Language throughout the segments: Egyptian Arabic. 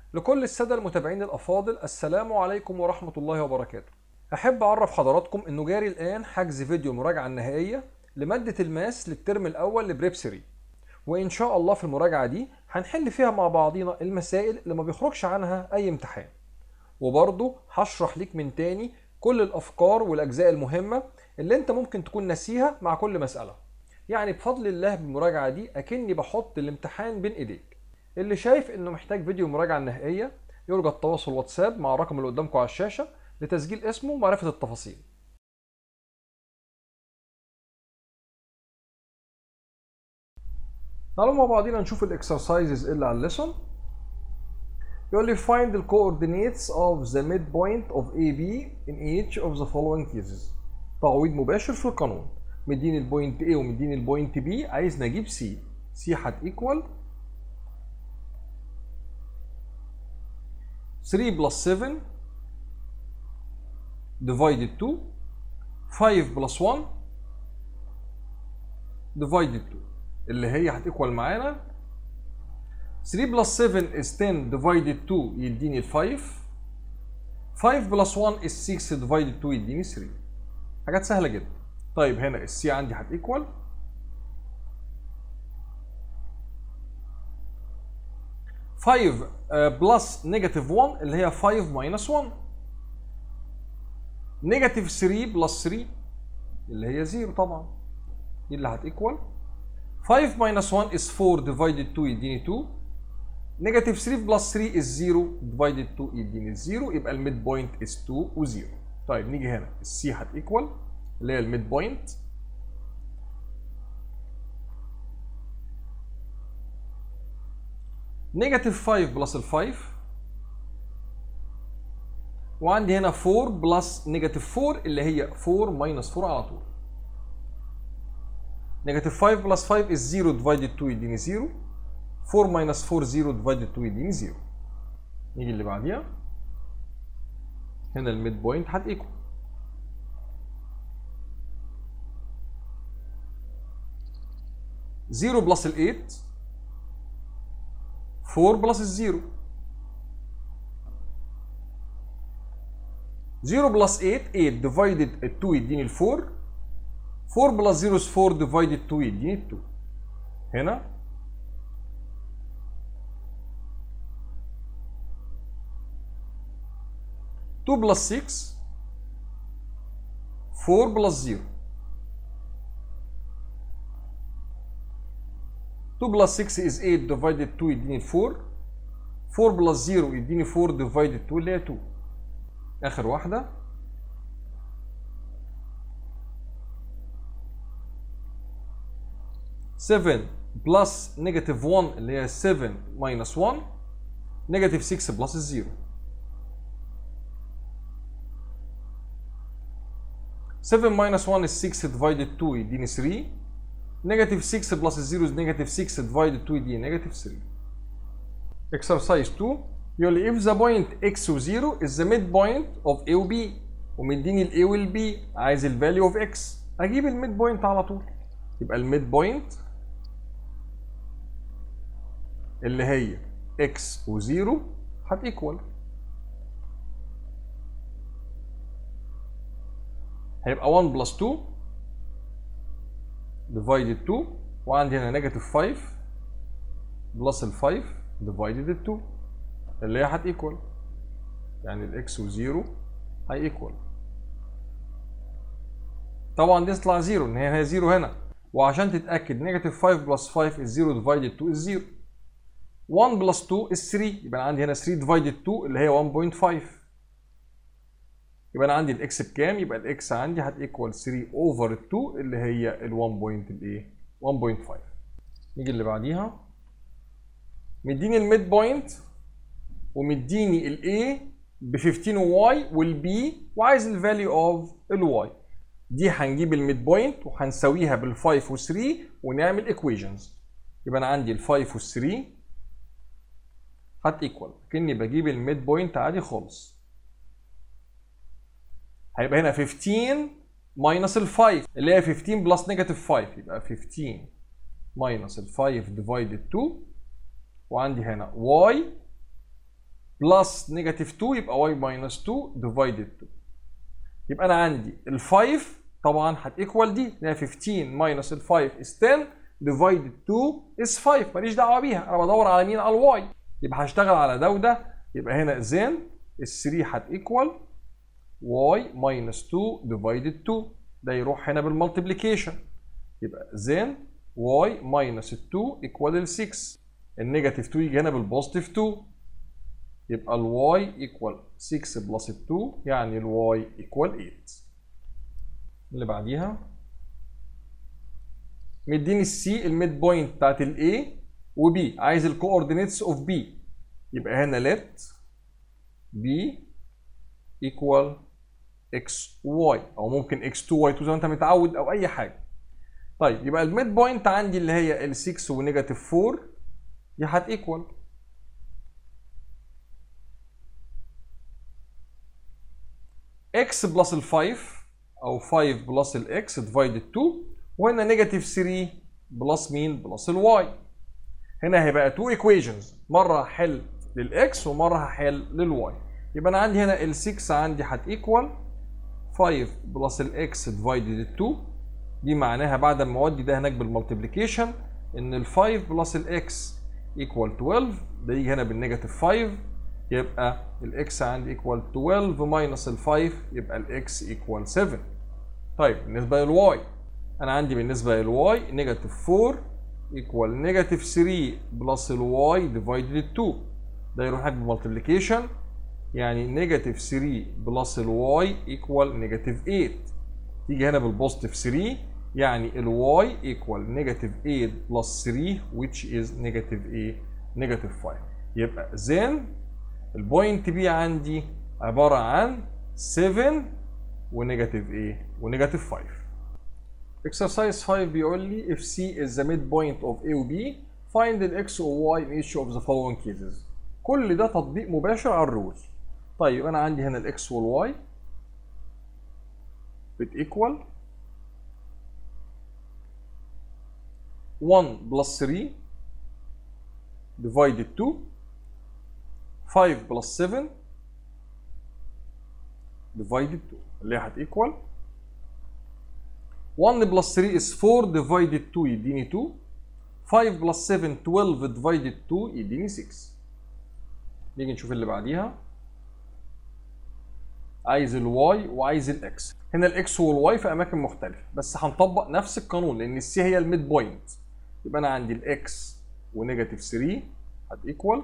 لكل السادة المتابعين الأفاضل السلام عليكم ورحمة الله وبركاته أحب أعرف حضراتكم إنه جاري الآن حجز فيديو المراجعة النهائية لمادة الماس للترم الأول لبريب 3 وإن شاء الله في المراجعة دي هنحل فيها مع بعضينا المسائل اللي ما بيخرجش عنها أي امتحان وبرضه هشرح ليك من تاني كل الأفكار والأجزاء المهمة اللي أنت ممكن تكون ناسيها مع كل مسألة يعني بفضل الله بالمراجعة دي أكني بحط الامتحان بين إيديك اللي شايف انه محتاج فيديو مراجعه النهائيه يرجى التواصل واتساب مع الرقم اللي قدامكم على الشاشه لتسجيل اسمه ومعرفه التفاصيل تعالوا مع بعضينا نشوف الاكسرسايزز اللي على الليسون يقول لي find the coordinates of the midpoint of AB in each of the following cases تعويض مباشر في القانون مديني البوينت A ومديني البوينت B عايز نجيب C C هت equal 3 plus 7 divided 2 5 plus 1 divided 2 اللي هي هتيكوال معانا 3 plus 7 is 10 divided 2 يديني ال 5 5 plus 1 is 6 divided 2 يديني 3 حاجات سهلة جدا طيب هنا السي عندي هتيكوال 5 بلس نيجاتيف 1 اللي هي 5 ماينس 1 نيجاتيف 3 بلس 3 اللي هي 0 طبعا دي اللي هتيكوال 5 ماينس 1 is 4 divided 2 يديني 2 نيجاتيف 3 بلس 3 is 0 divided 2 يديني 0 يبقى الميد بوينت is 2 و0 طيب نيجي هنا السي هتيكوال اللي هي الميد بوينت نيجاتيف 5 بلس ال 5 وعندي هنا 4 بلس نيجاتيف 4 اللي هي 4 ماينس 4 على طول نيجاتيف 5 بلس 5 is 0 ديفايدد 2 يديني 0 4 ماينس 4 0 ديفايدد 2 يديني 0 نيجي اللي بعديها هنا الميد بوينت هتيكوال زيرو بلس ال 8 4 بلس الزيرو 0 بلس 8 8 ديفايدد 2 يديني ال 4 4 بلس 0 is 4 ديفايدد 2 يديني 2 هنا two بلس 6 4 بلس 0 2 بلس 6 is 8 divided 2 يديني 4 4 بلس 0 يديني 4 divided 2 اللي هي 2 اخر واحده سفن بلس نيجاتيف 1 اللي هي 7 ماينس 1 نيجاتيف 6 بلس 0 7 minus 1 is 6 divided 2 يديني 3 نيجاتيف 6 بلس 0 is نيجاتيف 6 divided 2 يديني نيجاتيف 3 exercise 2 يقول لي if the point x و 0 is the midpoint of a و b ومديني ال a وال b عايز ال value of x اجيب الميد بوينت على طول يبقى الميد بوينت اللي هي x و 0 هتيكوال هيبقى 1 بلس 2 ديفايدد 2 وعندي هنا نيجاتيف 5 بلس ال 5 ديفايدد 2 اللي هي هتيكوال يعني الاكس و0 هيكوال طبعا دي تطلع 0 ان هي هي 0 هنا وعشان تتاكد نيجاتيف 5 بلس 5 is 0 ديفايدد 2 is 0 1 بلس 2 is 3 يبقى انا عندي هنا 3 ديفايدد 2 اللي هي 1.5 يبقى انا عندي الاكس بكام يبقى الاكس عندي هتيكوال 3 اوفر 2 اللي هي ال 1 بوينت الايه 1.5 نيجي اللي بعديها مديني الميد بوينت ومديني الاي ب 15 واي والبي وعايز الفاليو اوف الواي دي هنجيب الميد بوينت وهنساويها بال5 و3 ونعمل ايكويشنز يبقى انا عندي ال5 وال3 هتيكوال كاني بجيب الميد بوينت عادي خالص هيبقى هنا 15 ماينس ال 5 اللي هي 15 بلس نيجاتيف 5 يبقى 15 ماينس ال 5 ديفايدد 2 وعندي هنا y بلس نيجاتيف 2 يبقى y ماينس 2 ديفايدد 2 يبقى انا عندي ال 5 طبعا هتيكوال دي اللي هي 15 ماينس ال 5 is 10 ديفايدد 2 is 5 ماليش دعوه بيها انا بدور على مين على الواي يبقى هشتغل على ده وده يبقى هنا زين ال 3 هتيكوال y ماينس 2 ديفايدد 2 ده يروح هنا بالمالتيبليكيشن يبقى زين y ماينس 2 ايكوال ال 6 النيجاتيف 2 يجي هنا بالبوزيتيف 2 يبقى ال y ايكوال 6 بلس 2 يعني ال y ايكوال 8 اللي بعديها مديني السي الميد بوينت بتاعت الاي وبي عايز الكوردينيتس اوف بي يبقى هنا ليت بي ايكوال اكس واي او ممكن اكس 2 واي 2 زي ما انت متعود او اي حاجه طيب يبقى الميد بوينت عندي اللي هي ال 6 ونيجاتيف 4 دي هتيكوال x بلس ال 5 او 5 بلس الاكس ديفايدد 2 وهنا نيجاتيف 3 بلس مين؟ بلس الواي. هنا هيبقى 2 ايكويشنز مره هحل للاكس ومره هحل للواي. يبقى انا عندي هنا ال 6 عندي هتيكوال 5 بلس الاكس ديفايدد 2 دي معناها بعد ما اودي ده هناك بالمالتيبليكيشن ان ال 5 بلس الاكس ايكوال 12 ده يجي هنا بالنيجاتيف 5 يبقى الاكس عندي ايكوال 12 ماينس ال 5 يبقى الاكس ايكوال 7 طيب بالنسبه للواي انا عندي بالنسبه للواي نيجاتيف 4 ايكوال نيجاتيف 3 بلس الواي ديفايدد 2 ده يروح هناك بالمالتيبليكيشن يعني نيجاتيف 3 بلس الواي ايكوال نيجاتيف 8 تيجي هنا بالبوزيتيف 3 يعني الواي ايكوال نيجاتيف 8 بلس 3 which is نيجاتيف ايه نيجاتيف 5 يبقى زين البوينت بي عندي عباره عن 7 ونيجاتيف ايه ونيجاتيف 5 exercise 5 بيقول لي if C is the midpoint of A و B find the X و Y in each of the following cases كل ده تطبيق مباشر على الرول طيب انا عندي هنا الاكس والواي بتيكوال 1 بلس 3 divided 2 5 بلس 7 divided 2 اللي هي هتيكوال 1 بلس 3 is 4 divided 2 يديني 2 5 بلس 7 12 divided 2 يديني 6 نيجي نشوف اللي بعديها عايز الواي وعايز الاكس هنا الاكس والواي في اماكن مختلفه بس هنطبق نفس القانون لان السي هي الميد بوينت يبقى انا عندي الاكس ونيجاتيف 3 هتيكوال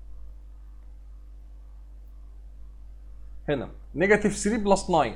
هنا نيجاتيف 3 بلس 9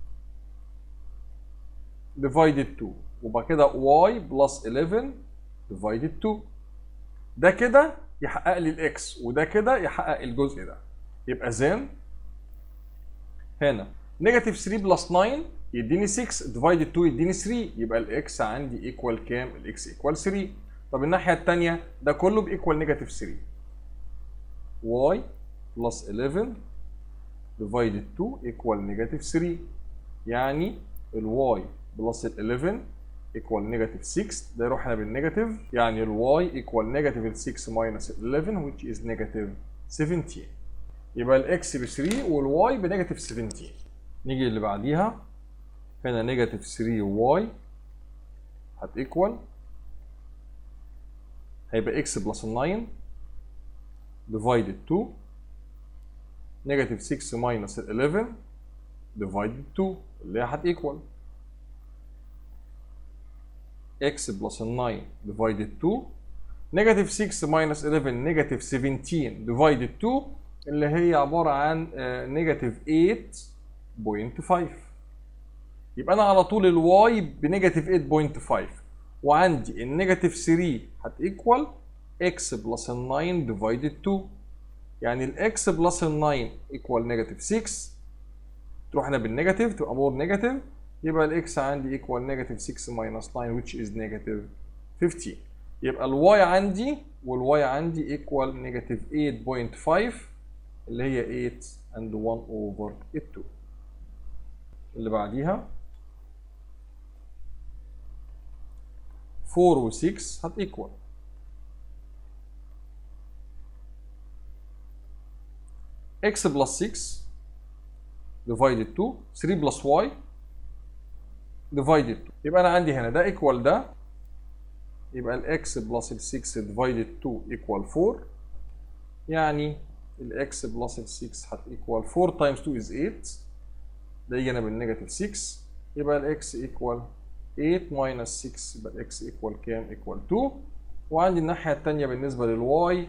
ديفايدد 2 وبعد كده واي بلس 11 ديفايدد 2 ده كده يحقق لي الاكس وده كده يحقق الجزء ده يبقى زين هنا نيجاتيف 3 بلس 9 يديني 6 ديفايدد 2 يديني 3 يبقى الاكس عندي ايكوال كام؟ الاكس ايكوال 3 طب الناحيه الثانيه ده كله بايكوال نيجاتيف 3 واي بلس 11 ديفايدد 2 ايكوال نيجاتيف 3 يعني الواي بلس ال 11 ايكوال نيجاتيف 6 ده يروح هنا بالنيجاتيف يعني الواي ايكوال نيجاتيف 6 ماينس 11 which is نيجاتيف 17 يبقى الاكس ب 3 والواي بنيجاتيف 17 نيجي اللي بعديها هنا نيجاتيف 3 واي هتيكوال هيبقى اكس بلس 9 ديفايدد 2 نيجاتيف 6 ماينس 11 ديفايدد 2 اللي هي هتيكوال x بلس 9 ديفايدد 2 نيجاتيف 6 ماينس 11 نيجاتيف 17 ديفايدد 2 اللي هي عباره عن نيجاتيف 8.5 يبقى انا على طول الواي بنيجاتيف 8.5 وعندي النيجاتيف 3 هتيكوال x بلس 9 ديفايدد 2 يعني الاكس بلس 9 ايكوال نيجاتيف 6 تروح هنا بالنيجاتيف تبقى مور نيجاتيف يبقى الاكس عندي ايكوال نيجاتيف 6 ماينس 9 which is نيجاتيف 15 يبقى الواي عندي والواي عندي ايكوال نيجاتيف 8.5 اللي هي 8 and 1 over 2 اللي بعديها 4 و 6 هتيكوال x بلس 6 divided 2 3 بلس y divided 2 يبقى انا عندي هنا ده equal ده يبقى الاكس بلس ال 6 divided 2 equal 4 يعني الاكس بلس ال 6 هت equal 4 times 2 is 8 ده يجي هنا بالنيجاتيف 6 يبقى الاكس equal 8 minus 6 يبقى الاكس equal كام؟ equal 2 وعندي الناحية التانية بالنسبة للواي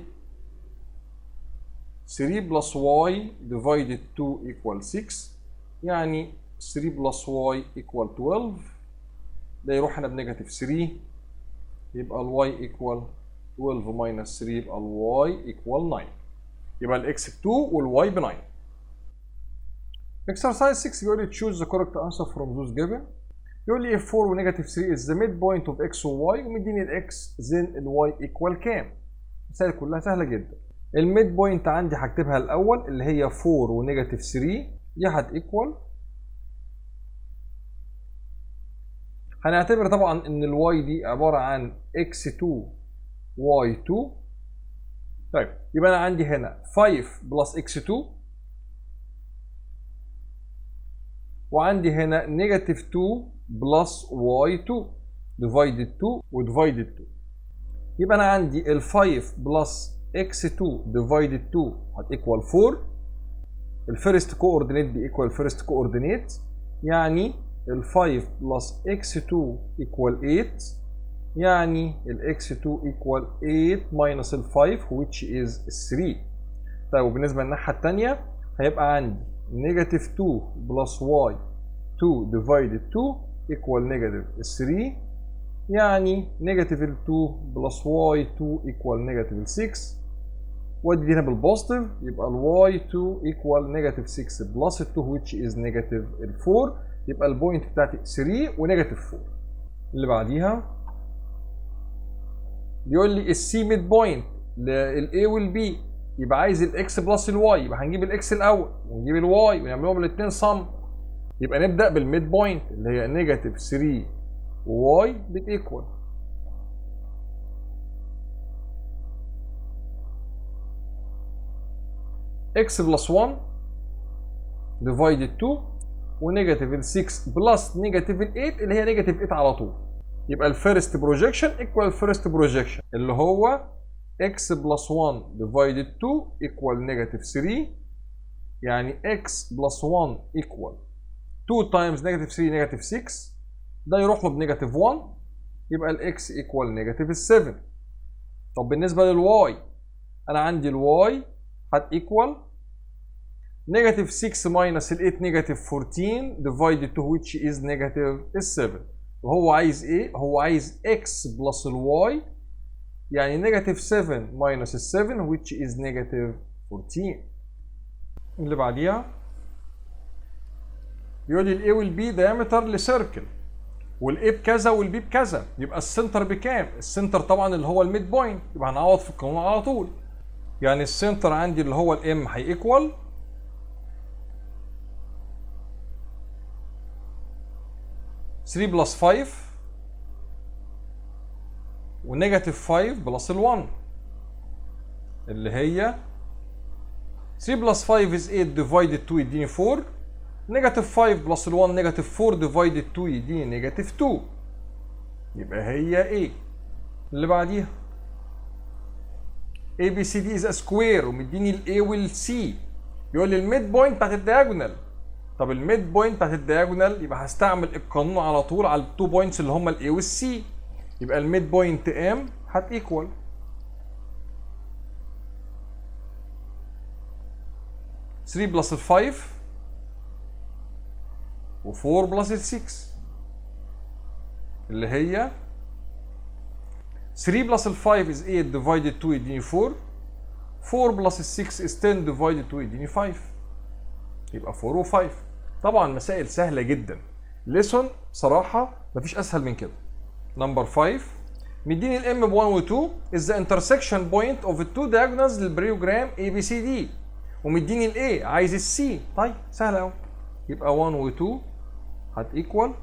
3 بلس واي divided 2 equal 6 يعني 3 بلس واي equal 12 ده يروح هنا بنيجاتيف 3 يبقى الواي equal 12 minus 3 يبقى الواي equal 9 يبقى الاكس ب 2 والواي ب 9 exercise 6 بيقول لي choose the correct answer from those given يقول لي if 4 و negative 3 is the midpoint of x و y ومديني الاكس then الواي equal كام؟ المسائل كلها سهله جدا الميد بوينت عندي هكتبها الاول اللي هي 4 ونيجاتيف 3 دي هت ايكوال هنعتبر طبعا ان الواي دي عباره عن x2 y2 طيب يبقى انا عندي هنا 5 بلس x2 وعندي هنا نيجاتيف 2 بلس y2 ديفايدد 2 وديفايدد 2 يبقى انا عندي ال 5 بلس x2 divided 2 هتيكوال 4 الفيرست كوردينيت بيكوال الفيرست كوردينيت يعني ال 5 بلس x2 equal 8 يعني ال x2 equal 8 minus ال 5 which is 3 طيب وبالنسبة للناحية التانية هيبقى عندي negative 2 plus y 2 divided 2 equal negative 3 يعني negative 2 plus y2 equal negative 6 وادي دي هنا بالبوزيتيف يبقى ال y2 equal negative 6 plus 2 which is negative 4 يبقى البوينت بتاعتي 3 ونيجاتيف 4 اللي بعديها بيقول لي السي ميد بوينت للاي والبي يبقى عايز الاكس بلس الواي يبقى هنجيب الاكس الاول ونجيب الواي ونعملهم الاثنين صم يبقى نبدا بالميد بوينت اللي هي نيجاتيف 3 واي بتيكوال اكس بلس 1 ديفايدد 2 ونيجاتيف ال 6 بلس نيجاتيف ال 8 اللي هي نيجاتيف 8 على طول يبقى الفيرست بروجيكشن ايكوال الفيرست بروجيكشن اللي هو x بلس 1 ديفايدد 2 ايكوال نيجاتيف 3 يعني x بلس 1 ايكوال 2 تايمز نيجاتيف 3 نيجاتيف 6 ده يروح له بنيجاتيف 1 يبقى الاكس ايكوال نيجاتيف 7 طب بالنسبه للواي انا عندي الواي هت ايكوال نيجاتيف 6 ماينس ال 8 نيجاتيف 14 ديفايدد 2 which is نيجاتيف 7 وهو عايز ايه؟ هو عايز x بلس الواي يعني نيجاتيف 7 ماينس ال 7 which is نيجاتيف 14 اللي بعديها بيقول لي الاي والبي دايمتر لسيركل والاي بكذا والبي بكذا يبقى السنتر بكام؟ السنتر طبعا اللي هو الميد بوينت يبقى هنعوض في القانون على طول يعني السنتر عندي اللي هو الام هيكوال ثري بلس 5 ونيجاتيف 5 بلس ال 1 اللي هي 3 بلس 5 is 8 divided 2 يديني 4 نيجاتيف 5 بلس ال 1 نيجاتيف 4 divided 2 يديني نيجاتيف 2 يبقى هي ايه اللي بعديها A B C D is a square ومديني ال A وال C بيقول لي الميد بوينت بتاعت الدياجونال طب الميد بوينت بتاعت الدياجونال يبقى هستعمل القانون على طول على التو بوينتس اللي هم الاي والسي يبقى الميد بوينت ام هت ايكوال ثري بلس الفايف و4 بلس ال 6 اللي هي 3 بلس ال 5 is 8 divided 2 يديني 4 4 بلس ال 6 is 10 divided 2 يديني 5 يبقى 4 و5 طبعا مسائل سهله جدا ليسون صراحه مفيش اسهل من كده نمبر 5 مديني الام ب 1 و 2 is the intersection point of the two diagonals للبريوجرام A B C D ومديني الاي عايز السي طيب سهل قوي يبقى 1 و 2 هت ايكوال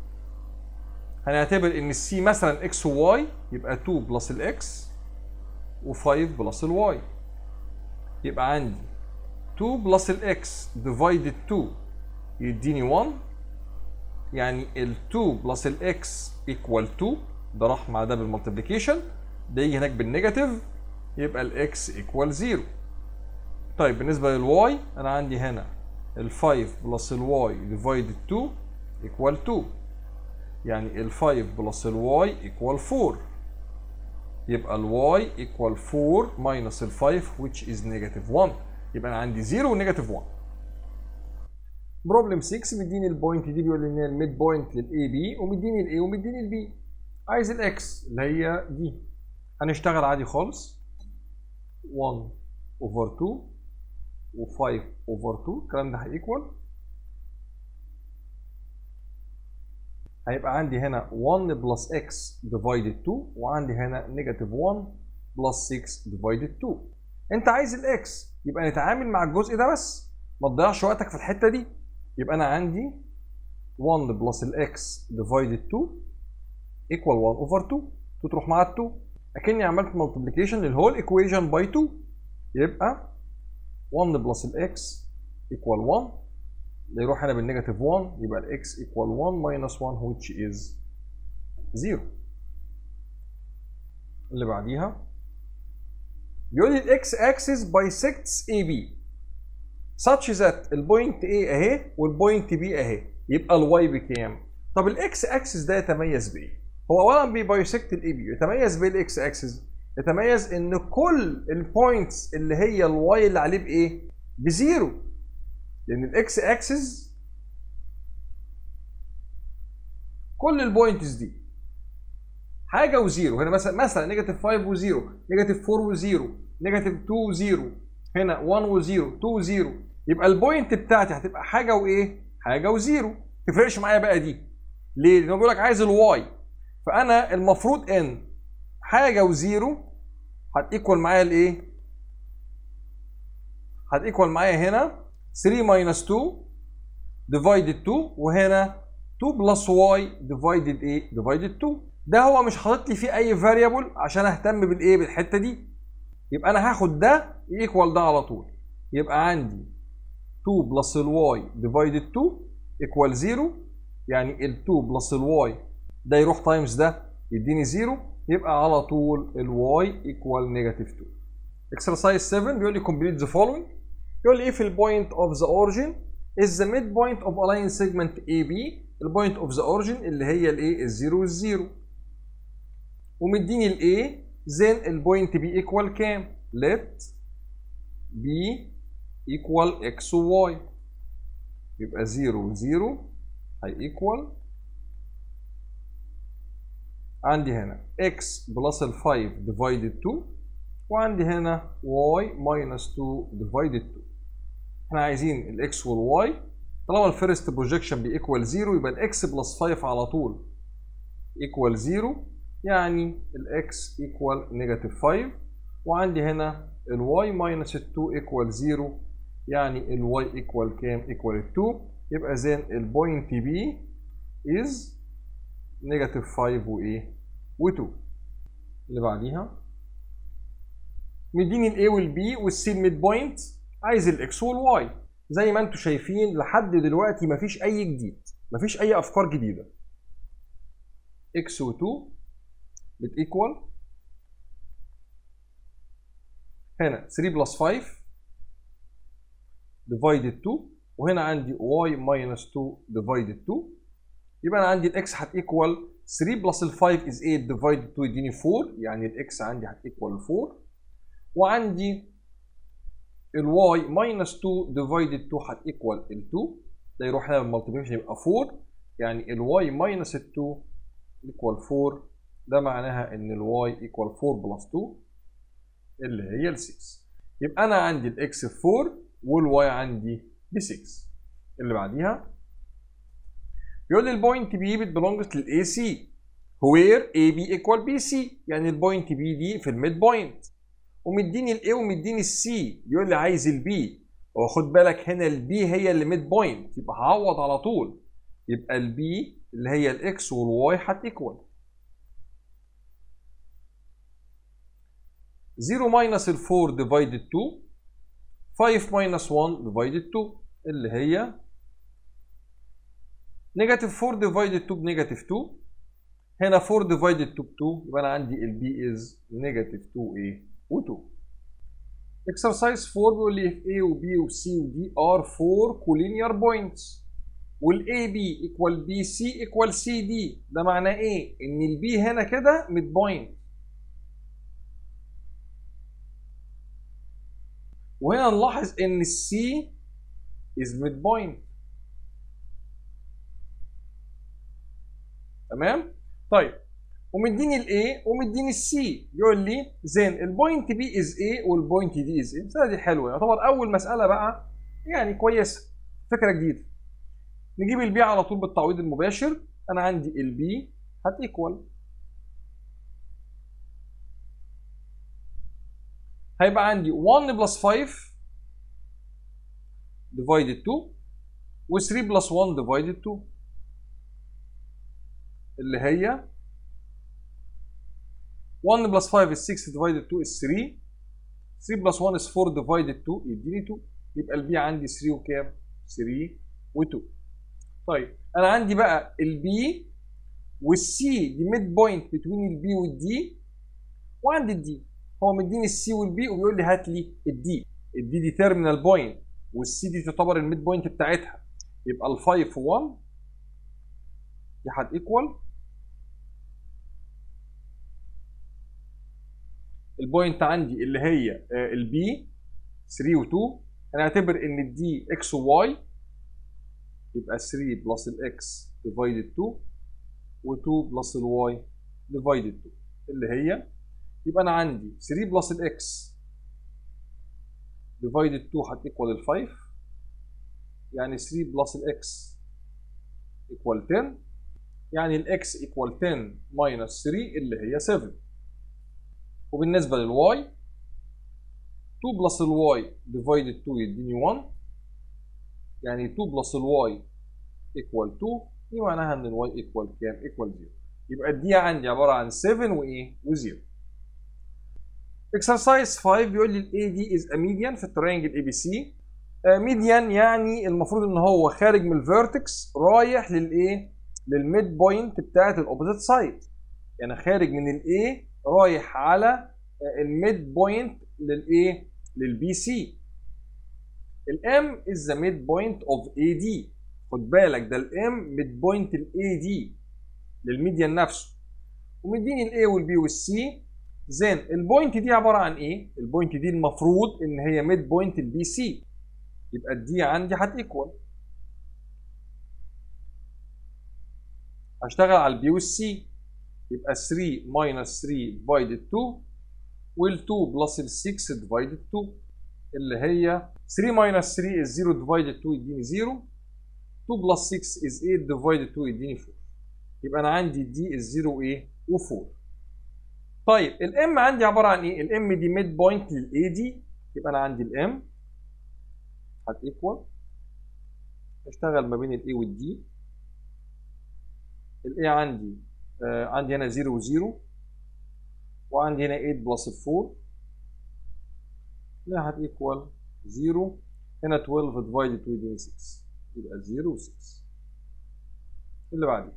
هنعتبر ان السي مثلا اكس وواي يبقى 2 بلس الاكس و5 بلس الواي يبقى عندي 2 بلس الاكس ديفايدد 2 يديني 1 يعني ال 2 بلس الاكس ايكوال 2 ده راح مع ده بالمالتيبليكيشن ده يجي هناك بالنيجاتيف يبقى الاكس ايكوال 0 طيب بالنسبه للواي انا عندي هنا ال 5 بلس الواي ديفايدد 2 ايكوال 2 يعني ال 5 بلس الواي ايكوال 4 يبقى الواي ايكوال 4 minus ال 5 which is negative 1 يبقى انا عندي 0 ونيجاتيف 1 بروبلم 6 مديني البوينت دي بيقول لي ان هي الميد بوينت للاي بي ومديني الاي ومديني البي عايز الاكس اللي هي دي هنشتغل عادي خالص 1 اوفر 2 و5 اوفر 2 الكلام ده هيكوال هيبقى عندي هنا 1 بلس اكس ديفايدد 2 وعندي هنا نيجاتيف 1 بلس 6 ديفايدد 2 انت عايز الاكس يبقى نتعامل مع الجزء ده بس ما تضيعش وقتك في الحته دي يبقى انا عندي 1 بلس الاكس ديفايدد 2 ايكوال 1 اوفر 2 2 تروح مع ال 2 اكني عملت ملتبليكيشن للهول ايكويشن باي 2 يبقى 1 بلس الاكس ايكوال 1 اللي يروح هنا بالنيجاتيف 1 يبقى الاكس ايكوال 1 ماينس 1 which is 0 اللي بعديها بيقول لي الاكس اكسس bisects AB such that البوينت A اهي والبوينت B اهي يبقى الواي بكام؟ طب الاكس اكسس ده يتميز بايه؟ هو اولا بيبايسكت الاي بي يتميز بايه الاكس اكسس؟ يتميز ان كل البوينتس اللي هي الواي اللي عليه بايه؟ بزيرو لان الاكس اكسس كل البوينتس دي حاجه وزيرو هنا مثلا مثلا نيجاتيف 5 وزيرو نيجاتيف 4 وزيرو نيجاتيف 2 وزيرو هنا 1 وزيرو 2 وزيرو يبقى البوينت بتاعتي هتبقى حاجه وايه؟ حاجه وزيرو ما تفرقش معايا بقى دي ليه؟ لان هو بيقول لك عايز الواي فانا المفروض ان حاجه وزيرو هتيكوال معايا الايه؟ هتيكوال معايا هنا 3 ماينس 2 ديفايدد 2 وهنا 2 بلس واي ديفايدد ايه؟ ديفايدد 2 ده هو مش حاطط لي فيه اي فاريبل عشان اهتم بالايه؟ بالحته دي يبقى انا هاخد ده ايكوال ده على طول يبقى عندي 2 بلس الواي ديفايدد 2 ايكوال 0 يعني ال 2 بلس الواي ده يروح تايمز ده يديني 0 يبقى على طول الواي ايكوال نيجاتيف 2 اكسرسايز 7 بيقول لي complete the following يقول لي if the point of the origin is the midpoint of a line segment AB البوينت اوف ذا origin اللي هي الايه الزيرو والزيرو ومديني الايه then البوينت بي ايكوال كام let b equal x و y يبقى 0 و 0 هي equal عندي هنا x بلس ال 5 divided 2 وعندي هنا y minus 2 divided 2 احنا عايزين الاكس والواي طالما الفيرست بروجيكشن بيكوال 0 يبقى الاكس بلس 5 على طول ايكوال 0 يعني الاكس ايكوال نيجاتيف 5 وعندي هنا الواي ماينس 2 ايكوال 0 يعني الواي ايكوال كام؟ ايكوال 2 يبقى زين البوينت بي از نيجاتيف 5 وايه؟ و2 اللي بعديها مديني الاي والبي والسي الميد بوينت عايز الاكس والواي زي ما انتم شايفين لحد دلوقتي مفيش اي جديد مفيش اي افكار جديده اكس و2 بتيكوال هنا 3 بلس 5 ديفايدد 2 وهنا عندي y minus 2 ديفايدد 2 يبقى انا عندي الاكس هتيكوال 3 بلس ال 5 is 8 ديفايدد 2 يديني 4 يعني الاكس عندي هتيكوال 4 وعندي الواي minus 2 ديفايدد 2 هتيكوال ال 2 ده يروح هنا بالمالتيبيكيشن يبقى 4 يعني الواي minus 2 ايكوال 4 ده معناها ان الواي ايكوال 4 بلس 2 اللي هي ال 6 يبقى انا عندي الاكس ب 4 والواي عندي ب 6 اللي بعديها بيقول لي البوينت بي بتبلونجز للاي سي وير اي بي ايكوال بي سي يعني البوينت بي دي في الميد بوينت ومديني الاي ومديني السي بيقول لي عايز البي وخد بالك هنا البي هي اللي ميد بوينت يبقى هعوض على طول يبقى البي اللي هي الاكس والواي هتيكوال 0 minus ال 4 divided 2 5 minus 1 divided 2 اللي هي نيجاتيف 4 divided 2 بنيجاتيف 2 هنا 4 divided 2 ب 2 يبقى انا عندي ال b is نيجاتيف 2a و 2 exercise 4 بيقول لي if a و b و c و d are 4 collinear points وال AB equal BC equal CD ده معناه ايه؟ ان ال B هنا كده ميد بوينت وهنا نلاحظ ان ال C is mid point تمام؟ طيب ومديني ال A ومديني ال C يقول لي زين البوينت B is A والبوينت D is A المسألة دي حلوة يعتبر أول مسألة بقى يعني كويسة فكرة جديدة نجيب البي على طول بالتعويض المباشر انا عندي البي هتيكوال هيبقى عندي 1 بلس 5 divided 2 و 3 بلس 1 divided 2 اللي هي 1 بلس 5 is 6 divided 2 is 3 3 بلس 1 is 4 divided 2 يديني 2 يبقى البي عندي 3 وكام؟ 3 و2 طيب انا عندي بقى البي والسي دي ميد بوينت بتوين البي والدي وعندي الدي هو مديني السي والبي وبيقول لي هات لي الدي الدي دي تيرمينال بوينت والسي دي تعتبر الميد بوينت بتاعتها يبقى ال 5 1 دي هت ايكوال البوينت عندي اللي هي البي 3 و2 انا اعتبر ان الدي اكس وواي يبقى 3 بلس الاكس ديفايدد 2 و2 بلس الواي ديفايدد 2 اللي هي يبقى انا عندي 3 بلس الاكس ديفايدد 2 هتيكوال ال 5 يعني 3 بلس الاكس ايكوال 10 يعني الاكس ايكوال 10 ماينس 3 اللي هي 7 وبالنسبه للواي 2 بلس الواي ديفايدد 2 يديني 1 يعني 2 بلس الواي ايكوال 2 دي معناها ان الواي ايكوال كام؟ ايكوال 0 يبقى الدي عندي عباره عن 7 وايه؟ و0 اكسرسايز 5 بيقول لي الاي دي از ا ميديان في الترينجل اي بي سي ميديان يعني المفروض ان هو خارج من الفيرتكس رايح للايه؟ للميد بوينت بتاعت الاوبوزيت سايد يعني خارج من الاي رايح على الميد بوينت للايه؟ للبي سي الام is the midpoint of AD خد بالك ده الام midpoint ال AD للميديان نفسه ومديني ال A وال B وال C زين البوينت دي عباره عن ايه؟ البوينت دي المفروض ان هي ميد بوينت البي سي يبقى الدي عندي هتيكوال هشتغل على البي والسي يبقى 3 ماينس 3 ديفايدد 2 وال 2 بلس ال 6 ديفايدد 2 اللي هي 3 minus 3 is 0 divided 2 يديني 0 2 plus 6 is 8 divided 2 يديني 4 يبقى انا عندي دي is 0 وايه و4 طيب الام عندي عباره عن ايه الام دي ميد بوينت للاي دي يبقى انا عندي الام هتيكوال اشتغل ما بين الاي والدي الاي عندي آه عندي هنا 0 و0 وعندي هنا 8 بلس 4 لا هتيكوال 0 هنا 12 ديفايدد 2 يديني 6 يبقى 0 و6 اللي بعديه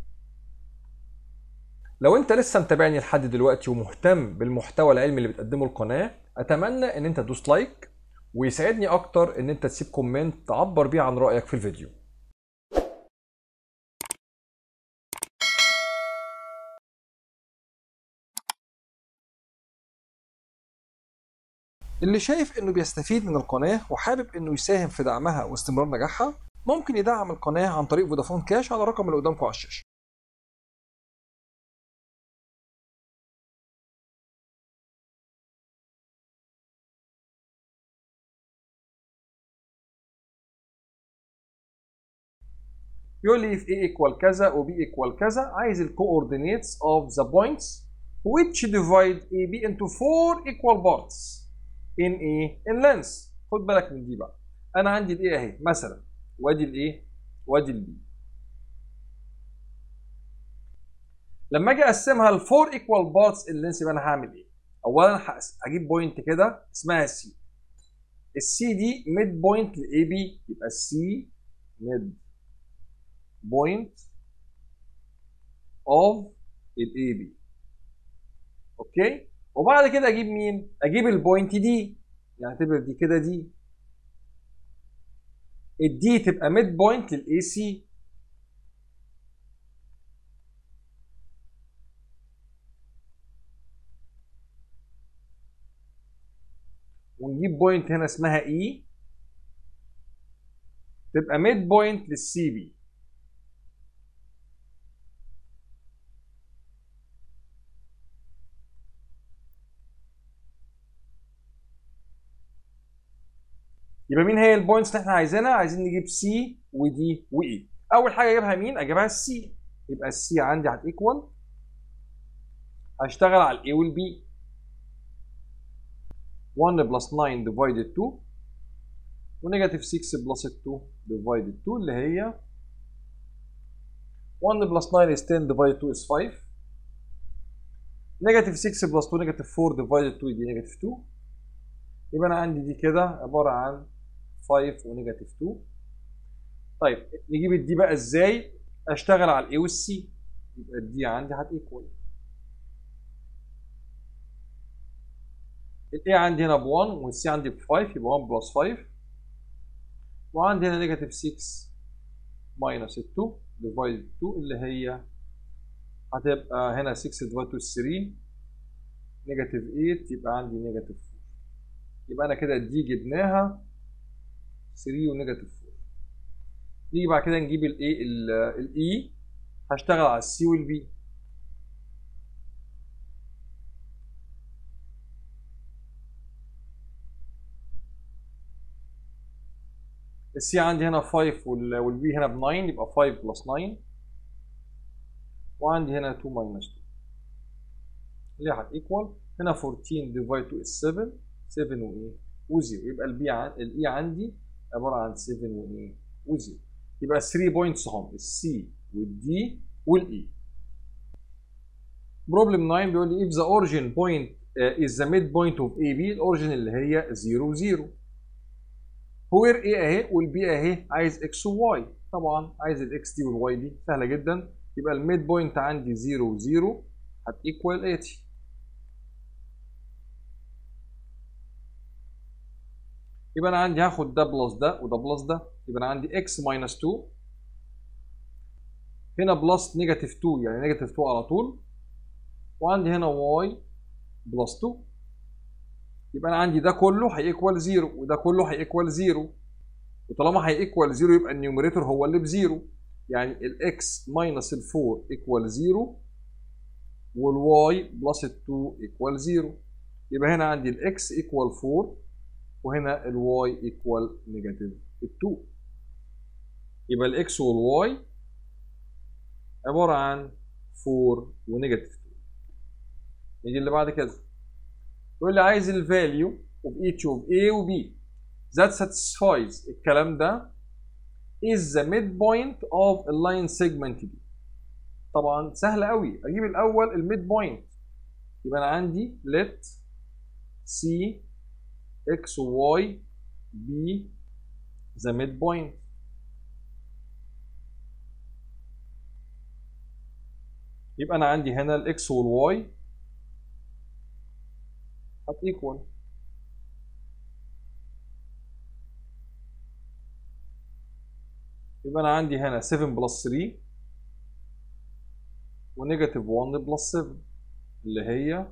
لو انت لسه متابعني لحد دلوقتي ومهتم بالمحتوى العلمي اللي بتقدمه القناه اتمنى ان انت تدوس لايك ويسعدني اكتر ان انت تسيب كومنت تعبر بيه عن رايك في الفيديو اللي شايف انه بيستفيد من القناه وحابب انه يساهم في دعمها واستمرار نجاحها ممكن يدعم القناه عن طريق فودافون كاش على الرقم اللي قدامكم على الشاشه يقول لي if A equal كذا و B equal كذا عايز ال coordinates of the points which divide AB into four equal parts in A in length خد بالك من دي بقى انا عندي الايه اهي مثلا وادي الايه وادي البي لما اجي اقسمها لفور ايكوال بارتس اللينس يبقى انا هعمل ايه اولا هجيب بوينت كده اسمها سي السي دي ميد بوينت لاي بي يبقى السي ميد بوينت اوف الاي بي اوكي وبعد كده اجيب مين اجيب البوينت دي يعني اعتبر دي كده دي الدي تبقى ميد بوينت للاي سي ونجيب بوينت هنا اسمها اي تبقى ميد بوينت للسي بي يبقى مين هي البوينتس اللي احنا عايزينها؟ عايزين نجيب سي ودي واي. اول حاجه اجيبها مين؟ اجيبها السي. يبقى السي عندي هتيكوال هشتغل على الاي والبي. 1 بلس 9 ديفايدد 2 ونيجاتيف 6 بلس 2 ديفايدد 2 اللي هي 1 بلس 9 is 10 divided 2 is 5 نيجاتيف 6 بلس 2 نيجاتيف 4 divided 2 دي نيجاتيف 2 يبقى انا عندي دي كده عباره عن 5 ونيجاتيف 2 طيب نجيب الدي بقى ازاي اشتغل على الاي والسي يبقى الدي عندي هتيكوال الاي عندي هنا ب 1 والسي عندي ب 5 يبقى 1 بلس 5 وعندي هنا نيجاتيف 6 ماينس 2 ديفايد 2 اللي هي هتبقى هنا 6 ديفايد 2 3 نيجاتيف 8 يبقى عندي نيجاتيف 4 يبقى انا كده دي جبناها 3 ونيجاتيف 4 نيجي بعد كده نجيب الايه الاي هشتغل على السي والبي السي عندي هنا 5 والبي هنا ب 9 يبقى 5 بلس 9 وعندي هنا 2 ماينس 2 اللي هتيكوال هنا 14 ديفايد 2 is 7 7 وايه و0 يبقى البي الاي عندي عباره عن 7 وايه و0 يبقى 3 بوينتس هم السي والدي والاي بروبلم 9 بيقول لي if the origin point uh, is the midpoint of AB الاوريجن اللي هي 0 0 وير ايه اهي والبي اهي عايز اكس وواي طبعا عايز الاكس دي والواي دي سهله جدا يبقى الميد بوينت عندي 0 0 هتيكوال 80 يبقى انا عندي هاخد ده بلس ده وده بلس ده يبقى انا عندي اكس ماينس 2 هنا بلس نيجاتيف 2 يعني نيجاتيف 2 على طول وعندي هنا واي بلس 2 يبقى انا عندي ده كله هيكوال 0 وده كله هيكوال 0 وطالما هيكوال 0 يبقى النيوميريتور هو اللي بزيرو يعني الاكس ماينس ال 4 ايكوال 0 والواي بلس ال 2 ايكوال 0 يبقى هنا عندي الاكس ايكوال 4 وهنا الواي ايكوال نيجاتيف 2 يبقى الاكس والواي عباره عن 4 ونيجاتيف 2 نيجي اللي بعد كده يقول لي عايز الفاليو of each of A و B that satisfies الكلام ده is the midpoint of a line segment دي طبعا سهل قوي اجيب الاول الميد بوينت يبقى انا عندي let C x و y be the midpoint يبقى انا عندي هنا الاكس والواي هتيكوال يبقى انا عندي هنا 7 بلس 3 ونيجاتيف 1 بلس 7 اللي هي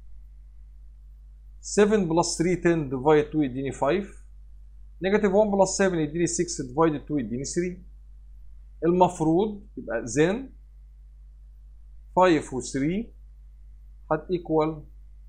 7 بلس 3 10 ديفايد 2 يديني 5 نيجاتيف 1 بلس 7 يديني 6 ديفايد 2 يديني 3 المفروض يبقى زين 5 و 3 هتيكوال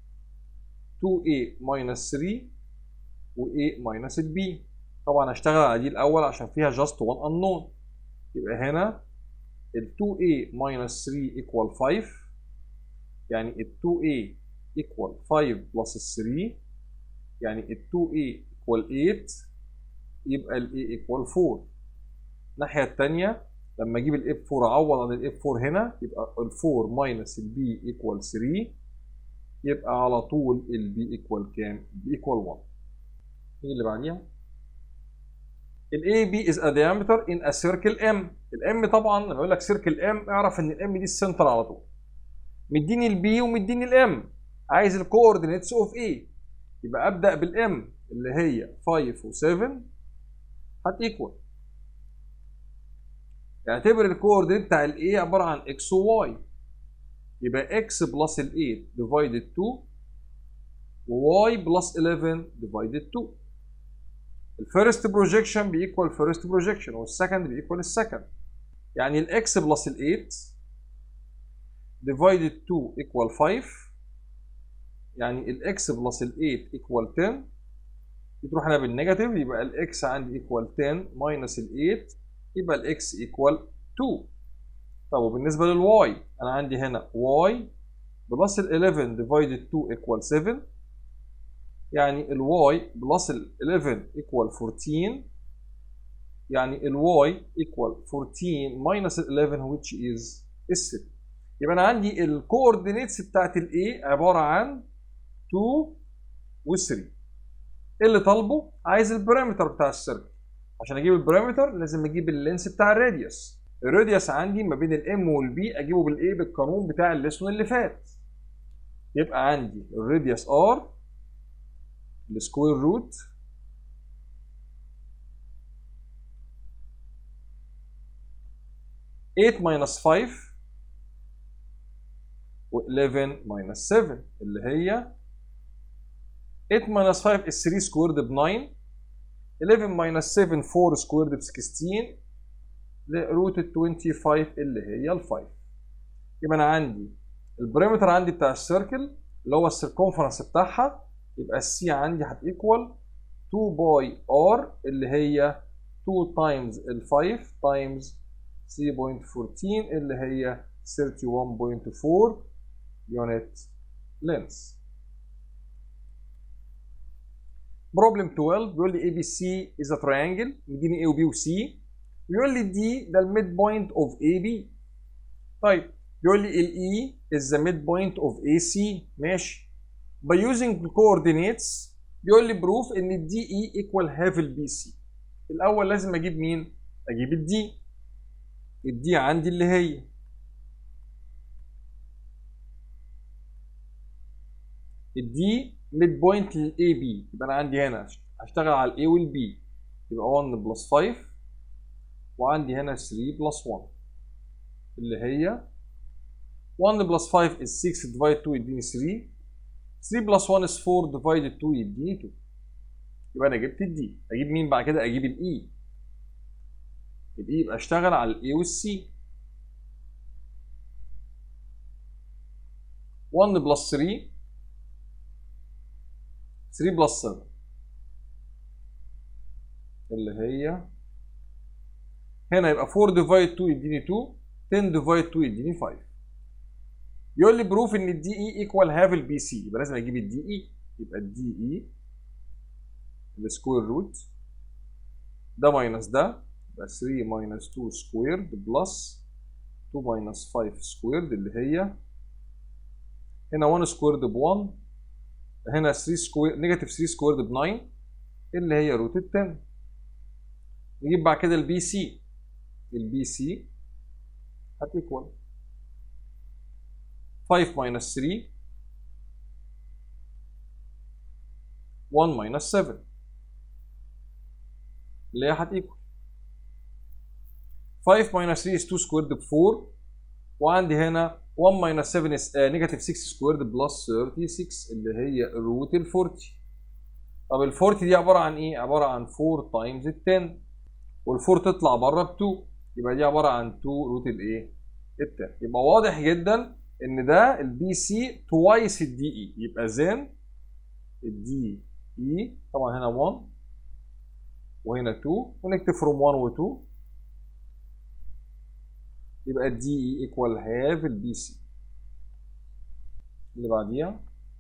2a minus 3 و a minus b طبعا هشتغل على دي الاول عشان فيها just one unknown يبقى هنا ال 2a minus 3 equal 5 يعني ال 2a equal 5 plus 3 يعني ال 2a equal 8 يبقى ال a equal 4 الناحية التانية لما اجيب ال f4 اعوض عن ال f4 هنا يبقى ال 4 minus ال b equal 3 يبقى على طول البي ايكوال كام؟ بي ايكوال 1 ايه اللي بعديها؟ الاي بي از ا diameter ان ا سيركل ام الام طبعا لما يقول لك سيركل ام اعرف ان الام دي السنتر على طول مديني البي ومديني الام عايز الكوردينيتس اوف اي يبقى ابدا بالام اللي هي 5 و7 هت ايكوال اعتبر الكوردينيت بتاع الاي عباره عن اكس وواي يبقى اكس بلس ال 8 ديفايدد 2 وواي بلس 11 ديفايدد 2 الفيرست بروجيكشن بيكوال فيرست بروجيكشن والسكند بيكوال السكند يعني الاكس بلس ال 8 ديفايدد 2 ايكوال 5 يعني الاكس بلس ال 8 ايكوال 10 تروح هنا بالنيجاتيف يبقى الاكس عندي ايكوال 10 ماينس ال 8 يبقى الاكس ايكوال 2 طب وبالنسبه للواي انا عندي هنا واي بلس ال 11 ديفايدد 2 ايكوال 7 يعني الواي بلس ال 11 ايكوال 14 يعني الواي ايكوال 14 ماينس ال 11 which is 7 يبقى انا عندي الكوردينيتس بتاعت الاي عباره عن 2 و 3 ايه اللي طالبه؟ عايز البارامتر بتاع السيركل عشان اجيب البارامتر لازم اجيب اللينس بتاع الراديوس الراديوس عندي ما بين الام والبي اجيبه بالايه بالقانون بتاع الليسون اللي فات يبقى عندي الراديوس ار السكوير روت eight minus five و 11 minus 7 اللي هي 8 minus 5 is 3 squared ب 9 11 minus 7 4 squared ب 16 روت ال 25 اللي هي ال 5 يبقى انا عندي البريمتر عندي بتاع السيركل اللي هو السيركونفرنس بتاعها يبقى السي عندي هتيكوال 2 باي ار اللي هي 2 تايمز ال 5 تايمز 3.14 اللي هي 31.4 يونت لينس بروبلم 12 بيقول لي اي بي سي از ا تريانجل مديني اي وبي وسي بيقول لي دي ده الميد بوينت اوف اي بي طيب بيقول لي الاي از ذا ميد بوينت اوف اي سي ماشي by using the coordinates بيقول لي بروف ان الدي اي ايكوال هاف البي سي الاول لازم اجيب مين اجيب الدي الدي عندي اللي هي الدي ميد بوينت للاي بي يبقى انا عندي هنا هشتغل على الاي والبي يبقى 1 بلس 5 وعندي هنا 3 بلس 1 اللي هي 1 بلس 5 is 6 divided 2 يديني 3 3 بلس 1 is 4 divided 2 يديني 2 يبقى انا جبت الدي اجيب مين بعد كده اجيب الاي الاي يبقى اشتغل على الاي والسي 1 بلس 3 3 بلس 7 اللي هي هنا يبقى 4 ديفايد 2 يديني 2 10 ديفايد 2 يديني 5 يقول لي بروف ان الدي اي ايكوال هاف البي سي يبقى لازم اجيب الدي اي يبقى الدي اي السكوير روت ده ماينس ده يبقى 3 ماينس 2 سكويرد بلس 2 ماينس 5 سكويرد اللي هي هنا 1 سكويرد ب 1 هنا 3 سكوير نيجاتيف 3 سكويرد ب 9 اللي هي روت 10 نجيب بعد كده البي سي البي سي هتيكوال 5 minus 3 1 minus 7 اللي هي هتيكوال 5 minus 3 is 2 squared ب 4 وعندي هنا 1 minus 7 is نيجاتيف 6 squared بلس 36 اللي هي روت ال 40 طب ال 40 دي عباره عن ايه؟ عباره عن 4 تايمز ال 10 وال 4 تطلع بره ب 2 يبقى دي عباره عن 2 روت الايه؟ ال 10 يبقى واضح جدا ان ده البي سي توايس الدي اي يبقى زين الدي اي طبعا هنا 1 وهنا 2 ونكتب فروم 1 و 2 يبقى الدي اي ايكوال هاف البي سي اللي بعديها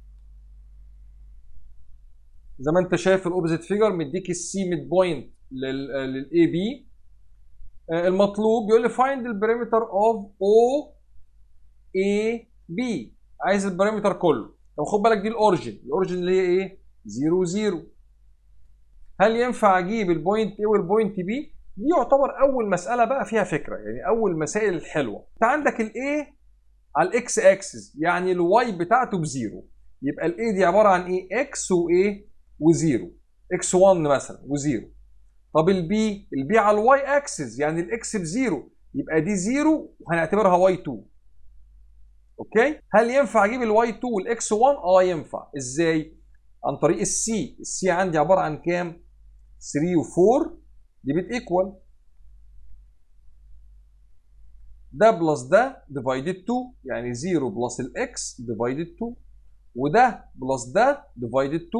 زي ما انت شايف الاوبزيت فيجر مديك السي ميد بوينت للاي بي المطلوب بيقول لي فايند البريمتر اوف او اي بي عايز البارامتر كله طب خد بالك دي الاوريجن الاوريجن اللي هي ايه 0 0 هل ينفع اجيب البوينت A والبوينت B دي يعتبر اول مساله بقى فيها فكره يعني اول مسائل الحلوه انت عندك الاي على الاكس اكسس يعني الواي بتاعته بزيرو يبقى الاي دي عباره عن ايه اكس وايه وزيرو اكس 1 مثلا وزيرو طب البي البي على الواي اكسس يعني الاكس بزيرو يبقى دي زيرو وهنعتبرها واي 2 اوكي هل ينفع اجيب الواي 2 والاكس 1 اه ينفع ازاي عن طريق السي السي عندي عباره عن كام 3 و4 دي بتيكوال ده بلس ده ديفايدد 2 يعني 0 بلس الاكس ديفايدد 2 وده بلس ده ديفايدد 2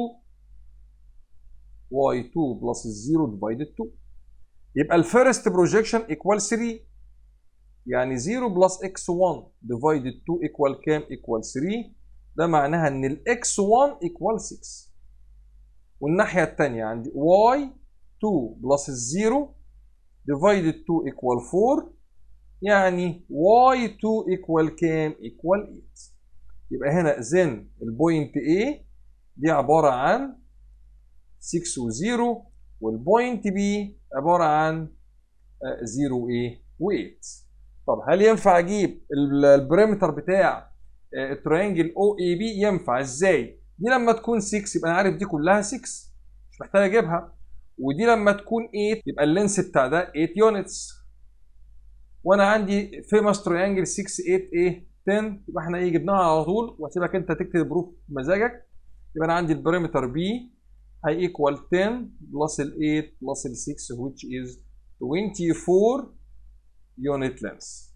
y2 بلس الزيرو ديفايدد 2 يبقى الفيرست بروجيكشن ايكوال 3 يعني 0 بلس x1 ديفايدد 2 ايكوال كام؟ ايكوال 3 ده معناها ان الاكس 1 ايكوال 6 والناحيه الثانيه عندي y2 بلس الزيرو ديفايدد 2 ايكوال 4 يعني y2 ايكوال كام؟ ايكوال 8 يبقى هنا زن البوينت A دي عباره عن 6 و0 والبوينت B عباره عن 0 A و8 طب هل ينفع اجيب البريمتر بتاع التريانجل او اي بي ينفع ازاي دي لما تكون 6 يبقى انا عارف دي كلها 6 مش محتاج اجيبها ودي لما تكون 8 يبقى اللينس بتاع ده 8 يونتس وانا عندي فيمس تريانجل 6 8 ايه 10 يبقى احنا ايه جبناها على طول واسيبك انت تكتب البروف بمزاجك يبقى انا عندي البريمتر بي هي ايكوال 10 بلس ال 8 بلس ال 6 which is 24 unit length.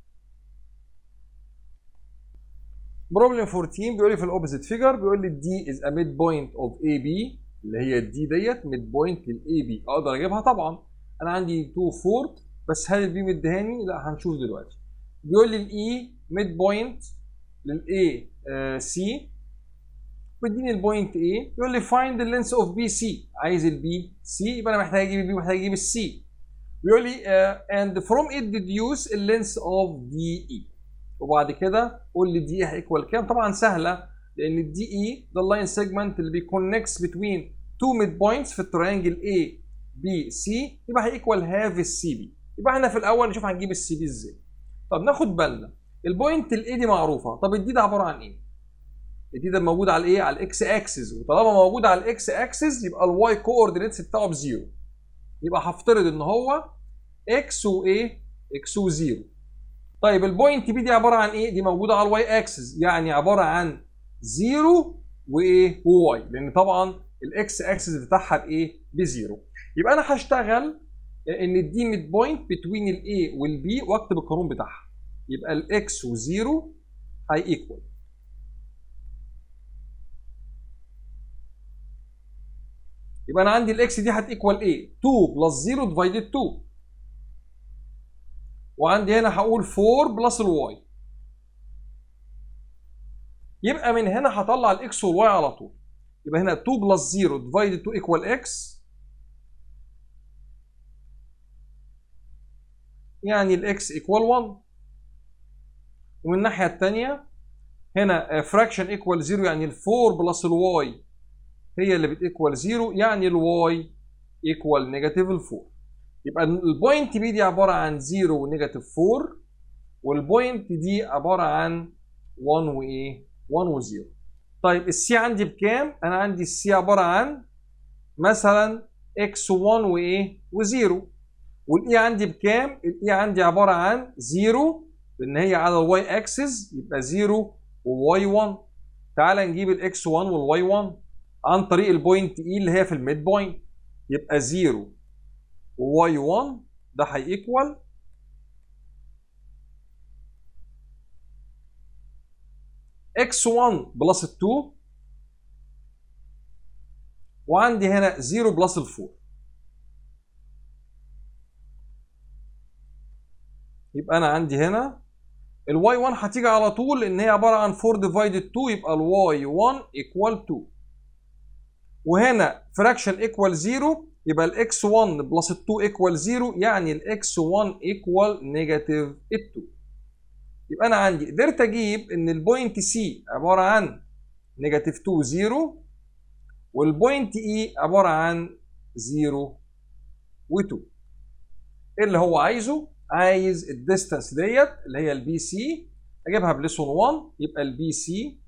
بروبلم 14 بيقول لي في الاوبزيت فيجر بيقول لي دي از ا ميد بوينت اوف اي بي اللي هي الدي ديت ميد بوينت للاي بي اقدر اجيبها طبعا انا عندي 2 4 بس هل البي مديهاني؟ لا هنشوف دلوقتي. بيقول لي الاي ميد بوينت للاي سي بيديني البوينت A يقول لي فايند اللينس اوف بي سي عايز البي سي يبقى انا محتاج اجيب البي ومحتاج اجيب السي بيقول لي uh, and from it deduce اللينس اوف دي اي وبعد كده قول لي دي اي هيكوال كام طبعا سهله لان الدي اي ده اللاين سيجمنت اللي بيكونكس بتوين تو ميد بوينتس في التريانجل A B C يبقى هيكوال هاف السي بي يبقى احنا في الاول نشوف هنجيب السي بي ازاي طب ناخد بالنا البوينت الاي دي معروفه طب الدي ده عباره عن ايه الدي ده موجود على الايه على الاكس اكسس وطالما موجود على الاكس اكسس يبقى الواي كوردينيتس بتاعه بزيرو يبقى هفترض ان هو اكس وايه اكس وزيرو طيب البوينت بي دي عباره عن ايه دي موجوده على الواي اكسس يعني عباره عن زيرو وايه وواي لان طبعا الاكس اكسس بتاعها بايه بزيرو يبقى انا هشتغل ان الدي ميد بوينت بتوين الاي والبي واكتب القانون بتاعها يبقى الاكس وزيرو هي ايكوال يبقى انا عندي الاكس دي هتيكوال ايه 2 بلس 0 ديفايدد 2 وعندي هنا هقول 4 بلس الواي يبقى من هنا هطلع الاكس والواي على طول يبقى هنا 2 بلس 0 ديفايدد 2 ايكوال اكس يعني الاكس ايكوال 1 ومن الناحيه الثانيه هنا فراكشن ايكوال 0 يعني ال 4 بلس الواي هي اللي بتيكوال 0 يعني الواي ايكوال نيجاتيف 4 يبقى البوينت بي دي عباره عن 0 ونيجاتيف 4 والبوينت دي عباره عن 1 وايه 1 و0 طيب السي عندي بكام انا عندي السي عباره عن مثلا اكس 1 وايه و0 والاي عندي بكام الاي عندي عباره عن 0 لان هي على الواي اكسس يبقى 0 وواي 1 تعال نجيب الاكس 1 والواي 1 عن طريق البوينت اي اللي هي في الميد بوينت يبقى 0 وواي 1 ده هيكوال اكس 1 بلس 2 وعندي هنا 0 بلس 4 يبقى انا عندي هنا الواي 1 هتيجي على طول لان هي عباره عن 4 ديفايدد 2 يبقى الواي 1 ايكوال 2 وهنا فراكشن ايكوال 0 يبقى الاكس 1 بلس 2 ايكوال 0 يعني الاكس 1 ايكوال نيجاتيف 2 يبقى انا عندي قدرت اجيب ان البوينت سي عباره عن نيجاتيف 2 0 والبوينت اي عباره عن 0 و2 ايه اللي هو عايزه عايز الديستانس ديت اللي هي البي سي اجيبها بليسون 1 يبقى البي سي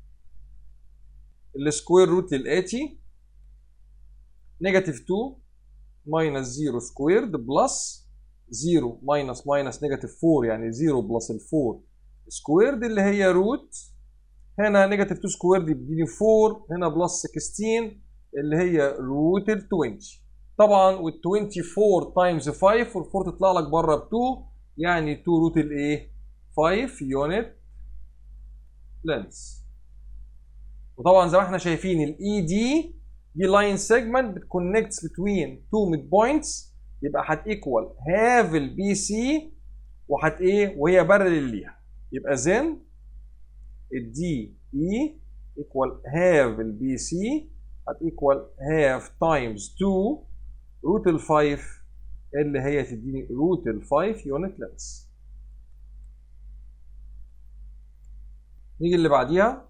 السكوير روت للاتي نيجاتيف 2 ماينس 0 سكويرد بلس 0 ماينس ماينس نيجاتيف 4 يعني 0 بلس ال 4 سكويرد اللي هي روت هنا نيجاتيف 2 سكويرد يديني 4 هنا بلس 16 اللي هي روت ال 20 طبعا وال 24 تايمز 5 وال4 تطلع لك بره ب 2 يعني 2 روت الايه 5 يونت لينس وطبعا زي ما احنا شايفين الاي دي دي لاين سيجمنت بتكونكتس بتوين تو ميد بوينتس يبقى هت ايكوال هاف البي سي وهت ايه وهي بارلل ليها يبقى زين الدي اي ايكوال هاف البي سي هت ايكوال هاف تايمز 2 روت ال 5 اللي هي تديني روت ال 5 يونت لينس نيجي اللي بعديها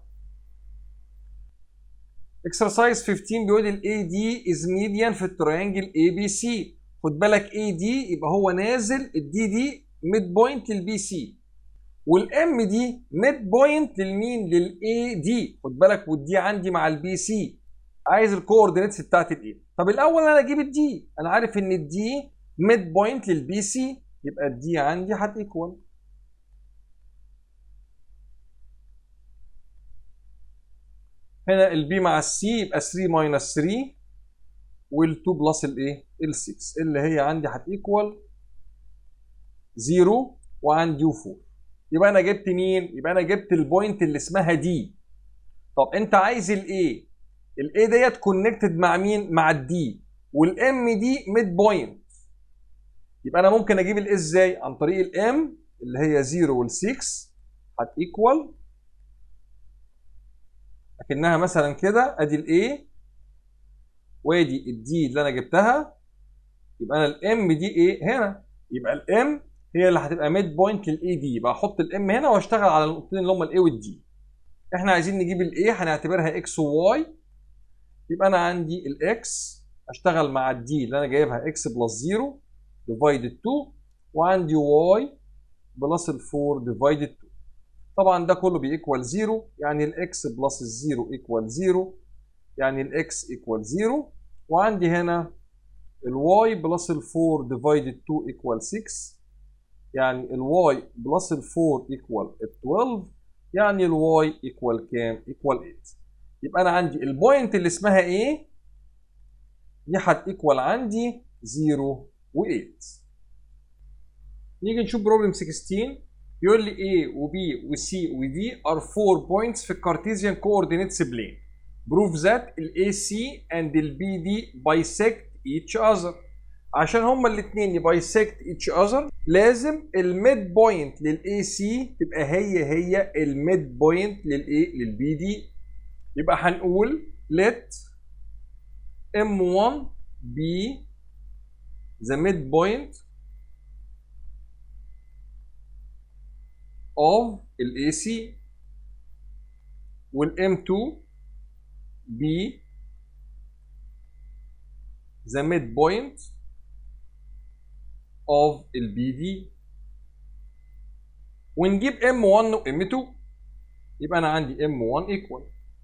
اكسرسايز 15 بيقول الاي دي از ميديان في التريانجل اي بي سي خد بالك اي دي يبقى هو نازل الدي دي ميد بوينت للبي سي والام دي ميد بوينت للمين للاي دي خد بالك والدي عندي مع البي سي عايز الكوردينيتس بتاعت الاي طب الاول انا اجيب الدي انا عارف ان الدي ميد بوينت للبي سي يبقى الدي عندي هتيكوال هنا البي مع السي يبقى 3 ماينس 3 وال2 بلس الايه ال6 اللي هي عندي هتيكوال 0 وعندي 4 يبقى انا جبت مين يبقى انا جبت البوينت اللي اسمها دي طب انت عايز الايه الاي ديت كونكتد مع مين مع الدي والام دي ميد بوينت يبقى انا ممكن اجيب الاس ازاي عن طريق الام اللي هي 0 وال6 هتيكوال اكنها مثلا كده ادي الاي وادي الدي اللي انا جبتها يبقى انا الام دي ايه هنا يبقى الام هي اللي هتبقى ميد بوينت للاي دي يبقى احط الام هنا واشتغل على النقطتين اللي هم الاي والدي احنا عايزين نجيب الاي هنعتبرها اكس وواي يبقى انا عندي الاكس اشتغل مع الدي اللي انا جايبها اكس بلس 0 ديفايدد 2 وعندي واي بلس ال 4 ديفايدد 2 طبعا ده كله بيكوال 0 يعني الاكس بلس الزيرو ايكوال 0 يعني الاكس ايكوال 0 وعندي هنا الواي بلس ال 4 ديفايدد 2 ايكوال 6 يعني الواي بلس ال 4 ايكوال 12 يعني الواي ايكوال كام؟ ايكوال 8 يبقى انا عندي البوينت اللي اسمها ايه؟ دي هتيكوال عندي 0 و8 نيجي نشوف بروبلم 16 بيقول لي A و B و C و D are four points في الكارتيزيان coordinates plane. Prove that ال AC and ال BD bisect each other. عشان هما الاثنين يبايسكت each other لازم الميد بوينت لل AC تبقى هي هي الميد بوينت للايه لل BD. يبقى هنقول let M1 be the midpoint of ال AC وال M2 be the midpoint of ال BD ونجيب M1 و M2 يبقى أنا عندي M1 equal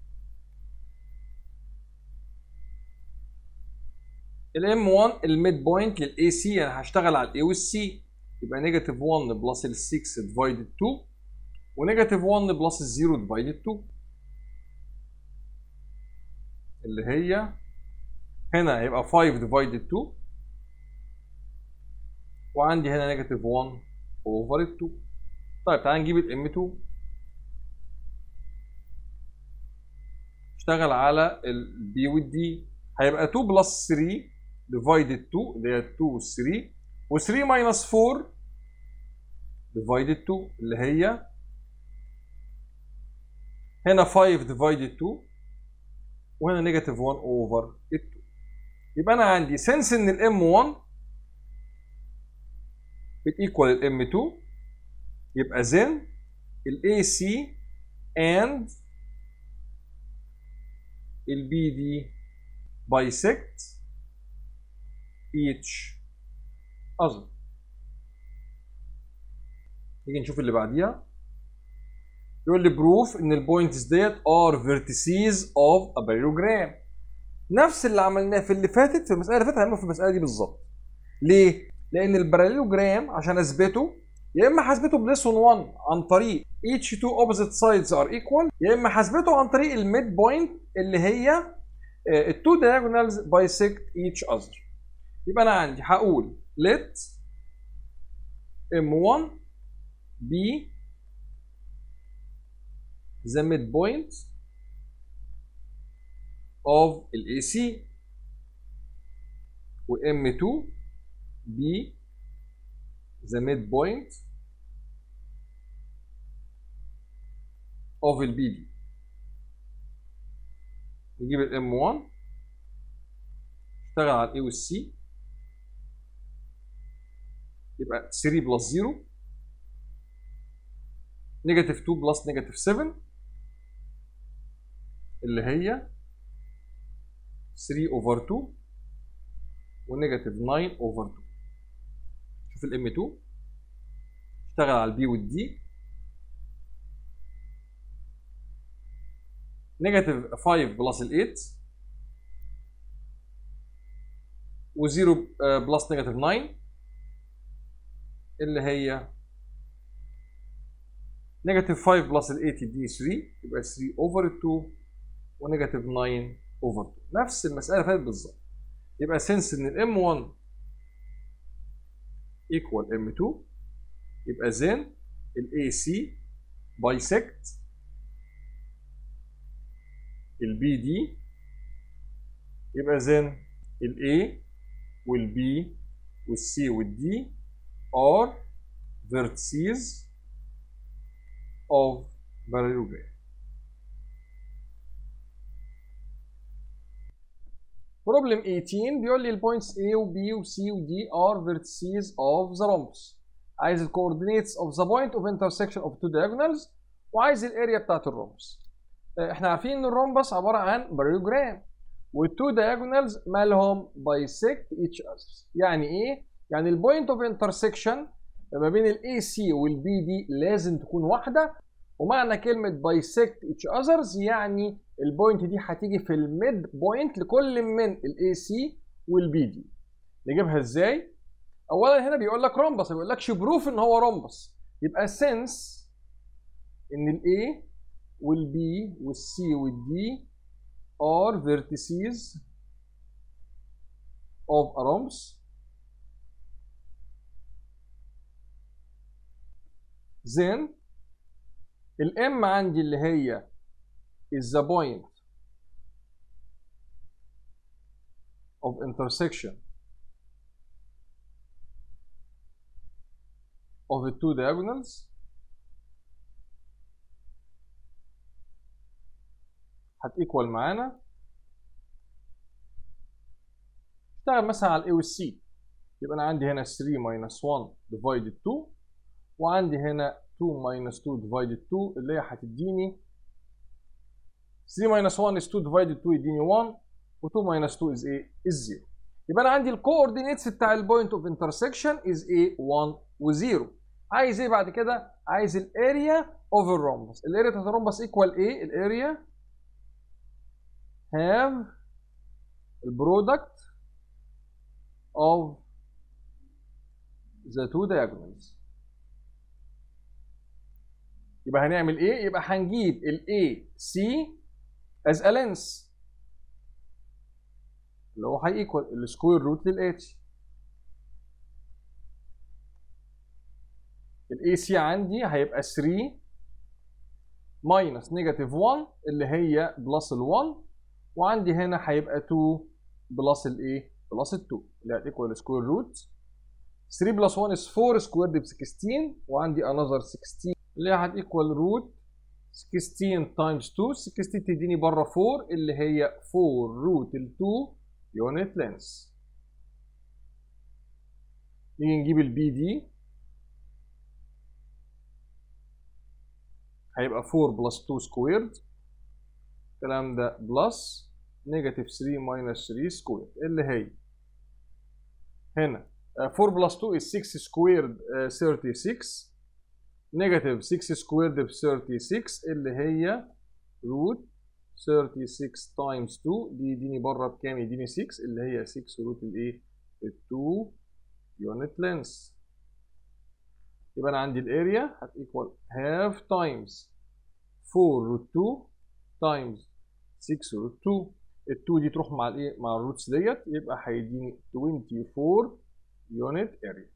ال M1 الميد بوينت لل AC يعني هشتغل على ال A وال C يبقى نيجاتيف 1 بلس ال 6 ديفايدد 2 ونيجاتيف 1 بلس ال 0 ديفايدد 2 اللي هي هنا هيبقى 5 ديفايدد 2 وعندي هنا نيجاتيف 1 اوفر 2 طيب تعالى نجيب الام 2 اشتغل على البي والدي هيبقى 2 بلس 3 ديفايدد 2 اللي هي 2 و 3 و3 ماينس 4 ديفايدد 2 اللي هي هنا 5 ديفايدد 2 وهنا نيجاتيف 1 اوفر 2 يبقى انا عندي سنس ان الام 1 بتيكوال الام 2 يبقى then الاي سي and البي دي bisect each other نيجي نشوف اللي بعديها يقول لي بروف ان البوينتس ديت ار فيرتيسيز اوف ا parallelogram نفس اللي عملناه في اللي فاتت في المساله اللي فاتت هنعمله في المساله دي بالظبط ليه لان الباراليلوجرام عشان اثبته يا اما حسبته بليسون 1 عن طريق each two opposite sides are equal يا اما حسبته عن طريق الميد بوينت اللي هي التو diagonals bisect each other يبقى انا عندي هقول let m1 be the midpoint of ال AC و M2 be the midpoint of ال BD نجيب ال M1 اشتغل على ال A وال C يبقى 3 بلس 0 نيجاتيف 2 بلس نيجاتيف 7 اللي هي 3 اوفر 2 ونيجاتيف 9 اوفر 2 شوف الام 2 اشتغل على البي والدي نيجاتيف 5 بلس ال 8 و0 بلس نيجاتيف 9 اللي هي نيجاتيف 5 بلس ال 8 دي 3 يبقى 3 اوفر 2 ونيجاتيف 9 اوفر 2 نفس المساله اللي فاتت بالظبط يبقى سنس ان الام 1 ايكوال ام 2 يبقى زين الاي سي بايسكت البي دي يبقى زين الاي والبي والسي والدي are vertices of parallelogram. Problem 18 بيقول لي البوينتس A و B و C و D are vertices of the rhombus. عايز ال coordinates of the point of intersection of two diagonals وعايز الاريا بتاعت الرومبس. احنا عارفين ان الرومبس عباره عن parallelogram والتو diagonals مالهم bisect each other. يعني ايه؟ يعني البوينت اوف انترسكشن ما بين الاي سي والبي دي لازم تكون واحده ومعنى كلمه بايسكت اتش اذرز يعني البوينت دي هتيجي في الميد بوينت لكل من الاي سي والبي دي نجيبها ازاي اولا هنا بيقول لك رومبس ما بيقولكش بروف ان هو رومبس يبقى سنس ان الاي والبي والسي والدي are vertices of a rhombus then الام عندي اللي هي is the point of intersection of the two diagonals هتيكوال معانا اشتغل مثلا على الاي والسي يبقى انا عندي هنا 3 minus 1 divided 2 وعندي هنا 2 minus 2 divided 2 اللي هي هتديني 3 minus 1 is 2 divided 2 يديني 1 و2 minus 2 is ايه؟ is 0 يبقى انا عندي الكوردينيتس بتاع البوينت اوف انترسكشن از ايه 1 و0 عايز ايه بعد كده؟ عايز الاريا اوف الرومبس الاريا بتاعت الرومبس ايكوال ايه؟ الاريا have البرودكت of the two diagonals يبقى هنعمل ايه؟ يبقى هنجيب ال AC as a length اللي هو هيكوال السكوير روت للاتي ال AC عندي هيبقى 3 ماينس نيجاتيف 1 اللي هي بلس ال 1 وعندي هنا هيبقى 2 بلس الايه؟ بلس ال 2 اللي هتيكوال سكوير روت 3 بلس 1 is 4 سكوير ب 16 وعندي another 16 اللي هي هتيكوال روت 16 تايمز 2 16 تديني بره 4 اللي هي 4 روت ال 2 يونت لينس نيجي نجيب البي دي هيبقى 4 بلس 2 سكويرد الكلام ده بلس نيجاتيف 3 ماينس 3 سكوير اللي هي هنا 4 بلس 2 is 6 سكويرد 36 نيجاتيف 6 سكويرد ب 36 اللي هي روت 36 تايمز 2 دي يديني بره بكام يديني 6 اللي هي 6 روت الايه ال 2 يونت لينس يبقى انا عندي الاريا هتيكوال هاف تايمز 4 روت 2 تايمز 6 روت 2 ال 2 دي تروح مع الايه مع الروتس ديت يبقى هيديني 24 يونت اريا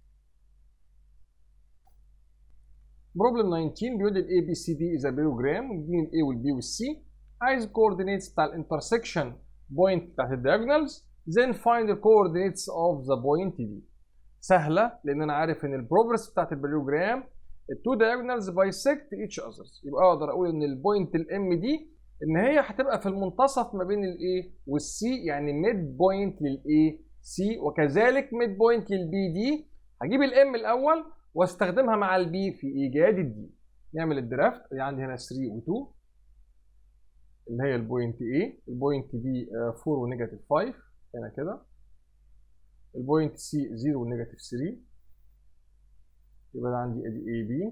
بروبلم 19 بيقول لي الاي بي سي دي از بيروجرام ويديني الاي والبي والسي عايز الكوردينيتس بتاع الانترسكشن بوينت بتاعت الدياجونالز then find the coordinates of the point دي سهله لان انا عارف ان البروجرس بتاعت البريوجرام التو diagonals bisect each others يبقى اقدر اقول ان البوينت الام دي ان هي هتبقى في المنتصف ما بين الاي والسي يعني ميد بوينت للاي سي وكذلك ميد بوينت للبي دي هجيب الام الاول واستخدمها مع البي في ايجاد الدي نعمل الدرافت اللي عندي هنا 3 و2 اللي هي البوينت A البوينت B 4 ونيجاتيف 5 هنا كده البوينت C 0 ونيجاتيف 3 يبقى ده عندي ادي A B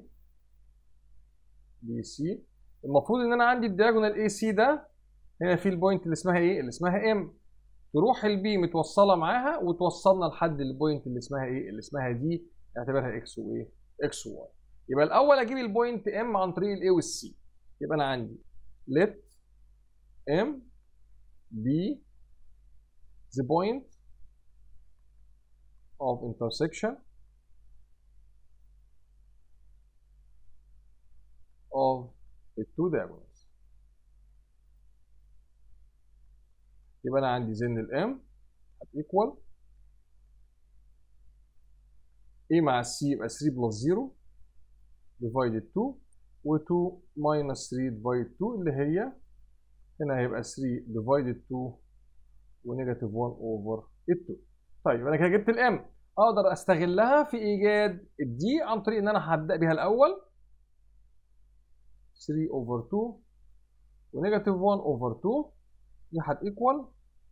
B C المفروض ان انا عندي الدياجونال اي سي ده هنا في البوينت اللي اسمها ايه اللي اسمها ام تروح البي متوصله معاها وتوصلنا لحد البوينت اللي اسمها ايه اللي اسمها دي اعتبرها اكس وايه اكس وواي يبقى الاول اجيب البوينت ام عن طريق الاي والسي يبقى انا عندي let m be the point of intersection of the two diagonals يبقى انا عندي زن الام هتيكوال a مع c يبقى 3 بلس 0 divided 2 و2 minus 3 divided 2 اللي هي هنا هيبقى 3 divided 2 ونيجاتيف 1 over 2 طيب انا كده جبت الام اقدر استغلها في ايجاد الدي عن طريق ان انا هبدا بيها الاول 3 over 2 ونيجاتيف 1 over 2 دي هتيكوال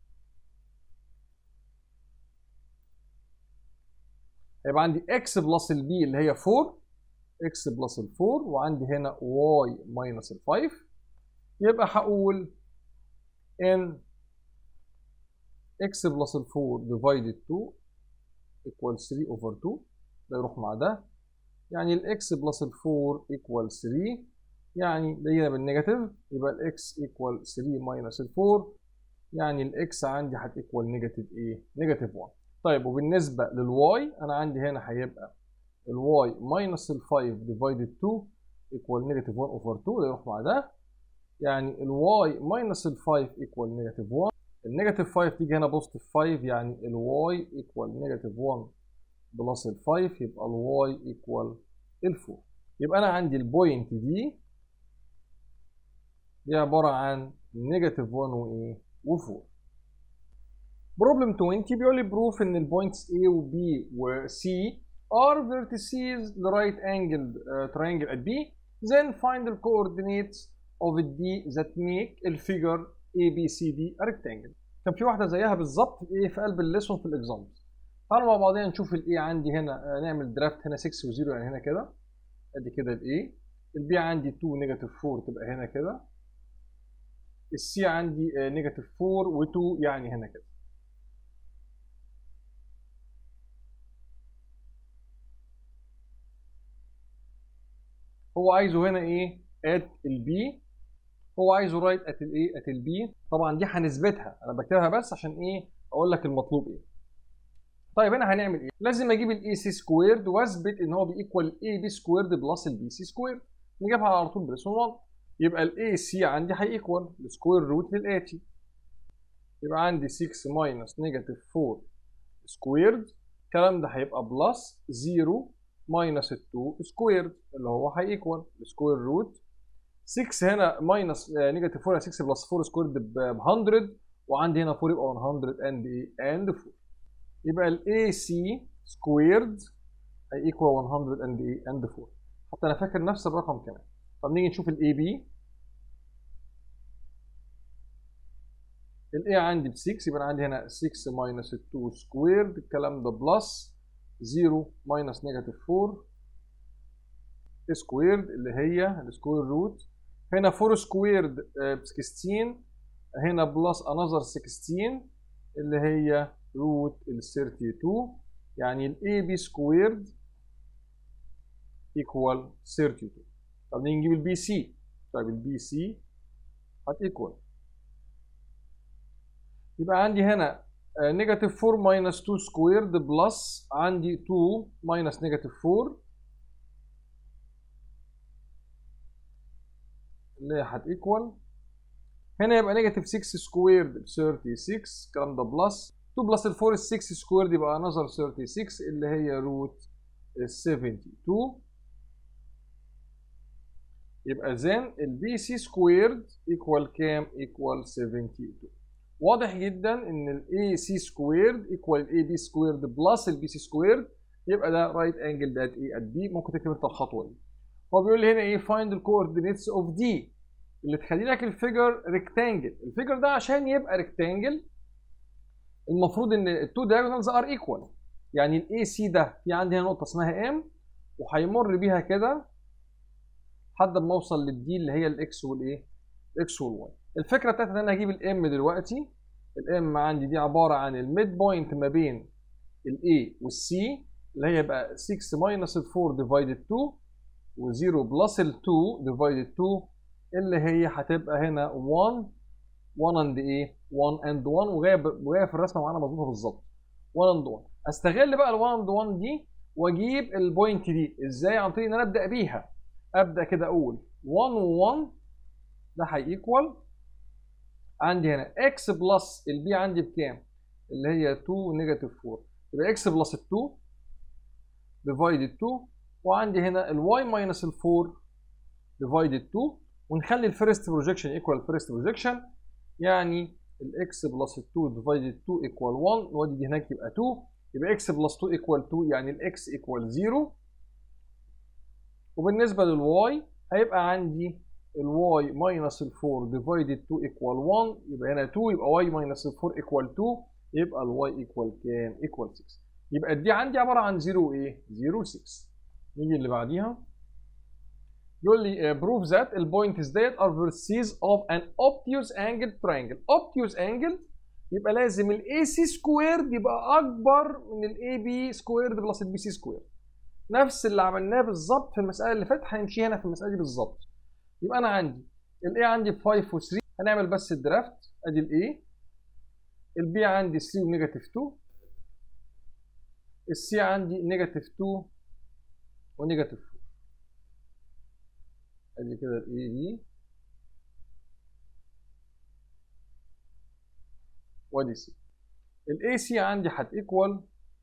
هيبقى عندي x بلس البي اللي هي 4 x بلس ال 4 وعندي هنا y ماينس ال 5 يبقى هقول ان x بلس ال 4 divided 2 equal 3 over 2 ده يروح مع ده يعني ال x بلس ال 4 equal 3 يعني ده هنا بالنيجاتيف يبقى ال x equal 3 minus ال 4 يعني ال x عندي هتيكوال نيجاتيف ايه؟ نيجاتيف 1 طيب وبالنسبة للواي أنا عندي هنا هيبقى الواي minus ال 5 divided 2 equal نيجاتيف 1 over 2 ده يروح مع ده يعني الواي minus ال 5 equal نيجاتيف 1 النيجاتيف 5 تيجي هنا بوزيتيف 5 يعني الواي equal نيجاتيف 1 بلس ال 5 يبقى الواي equal ال 4 يبقى أنا عندي البوينت دي دي عبارة عن نيجاتيف 1 وإيه؟ و4 بروبلم 20 بيقول لي بروف ان البوينتس A و B و C are vertices the right angled uh, triangle at B then find the coordinates of D that make الفيجر ABCD a rectangle كان في واحدة زيها بالظبط ايه في قلب الليسون في الاكزامبل تعالوا مع بعضنا نشوف الاي عندي هنا uh, نعمل درافت هنا 6 و0 يعني هنا كده ادي كده الاي البي عندي 2 نيجاتيف 4 تبقى هنا كده السي عندي نيجاتيف 4 و2 يعني هنا كده هو عايزه هنا ايه ات البي هو عايزه رايت ات الايه ات البي طبعا دي هنثبتها انا بكتبها بس عشان ايه اقول لك المطلوب ايه طيب هنا هنعمل ايه لازم اجيب الاي سي سكويرد واثبت ان هو بيكوال اي بي سكويرد بلس البي سي سكويرد نجيبها على طول برسم 1 يبقى الاي سي عندي هيكوال السكوير روت للاتي يبقى عندي 6 ماينس نيجاتيف 4 سكويرد الكلام ده هيبقى بلس 0 ماينس 2 سكويرد اللي هو هيكوال السكوير روت 6 هنا ماينس نيجاتيف 4 6 بلس 4 سكويرد ب 100 وعندي هنا 4 يبقى 100 اند ايه اند 4 يبقى الاي سي سكويرد هيكوال 100 اند ايه اند 4 حتى انا فاكر نفس الرقم كمان طب نيجي نشوف الاي بي الاي عندي ب 6 يبقى انا عندي هنا 6 ماينس 2 سكويرد الكلام ده بلس 0 ماينس نيجاتيف 4 سكويرد اللي هي السكوير روت هنا 4 سكويرد ب 16 هنا بلس انذر 16 اللي هي روت ال 32 يعني الاي بي سكويرد ايكوال 32 طب نيجي نجيب البي سي طيب البي سي هت ايكوال يبقى عندي هنا نيجاتيف 4 ماينس 2 سكويرد بلس عندي 2 ماينس نيجاتيف 4 اللي هي هت ايكوال هنا يبقى نيجاتيف 6 سكويرد ب 36 الكلام ده بلس 2 بلس ال 4 ال 6 سكويرد يبقى انذر 36 اللي هي روت ال 72 يبقى زين البي سي سكويرد ايكوال كام؟ ايكوال 72 واضح جدا ان الاي سي سكويرد ايكوال الاي بي سكويرد بلس البي سي سكويرد يبقى ده رايت انجل ده ايه ات بي ممكن تكتب انت الخطوه دي هو بيقول لي هنا ايه فايند الكوردينيتس اوف دي اللي تخلي لك الفيجر ريكتانجل الفيجر ده عشان يبقى ريكتانجل المفروض ان التو diagonals ار ايكوال يعني الاي سي ده في عندي هنا نقطه اسمها ام وهيمر بيها كده لحد ما اوصل للدي اللي هي الاكس والايه الاكس والواي الفكره بتاعتي ان انا هجيب الام دلوقتي الام عندي دي عباره عن الميد بوينت ما بين الاي والسي اللي هي يبقى 6 ماينس ال 4 ديفايدد 2 و0 بلس ال 2 ديفايدد 2 اللي هي هتبقى هنا 1 1 اند ايه 1 اند 1 وجايه وجايه في الرسمه معانا مظبوطه بالظبط 1 اند 1 استغل بقى ال 1 اند 1 دي واجيب البوينت دي ازاي عن طريق ان انا ابدا بيها ابدا كده اقول 1 و1 ده هيكوال عندي هنا اكس بلس البي عندي بكام؟ اللي هي 2 نيجاتيف 4 يبقى اكس بلس 2 ديفايدد 2 وعندي هنا الواي ماينس ال 4 ديفايدد 2 ونخلي الفيرست بروجيكشن ايكوال الفيرست بروجيكشن يعني الاكس بلس 2 ديفايدد 2 ايكوال 1 نودي دي هناك يبقى 2 يبقى اكس بلس 2 ايكوال 2 يعني الاكس ايكوال 0 وبالنسبه للواي هيبقى عندي الواي ماينس ال 4 ديفايدد 2 ايكوال 1 يبقى هنا 2 يبقى واي ماينس ال 4 ايكوال 2 يبقى الواي ايكوال كام؟ ايكوال 6 يبقى دي عندي عباره عن 0 وايه؟ 0 6 نيجي اللي بعديها يقول لي بروف ذات البوينتس ديت ار فيرسيز اوف ان obtuse angle triangle obtuse angle يبقى لازم الاي سي سكويرد يبقى اكبر من الاي بي سكويرد بلس البي سي سكويرد نفس اللي عملناه بالظبط في المساله اللي فاتت هنمشي هنا في المساله دي بالظبط يبقى انا عندي الاي عندي 5 و3 هنعمل بس الدرافت ادي الاي البي عندي 3 ونيجاتيف 2 السي عندي نيجاتيف 2 ونيجاتيف 4 ادي كده الاي دي وادي سي الاي سي عندي هتيكوال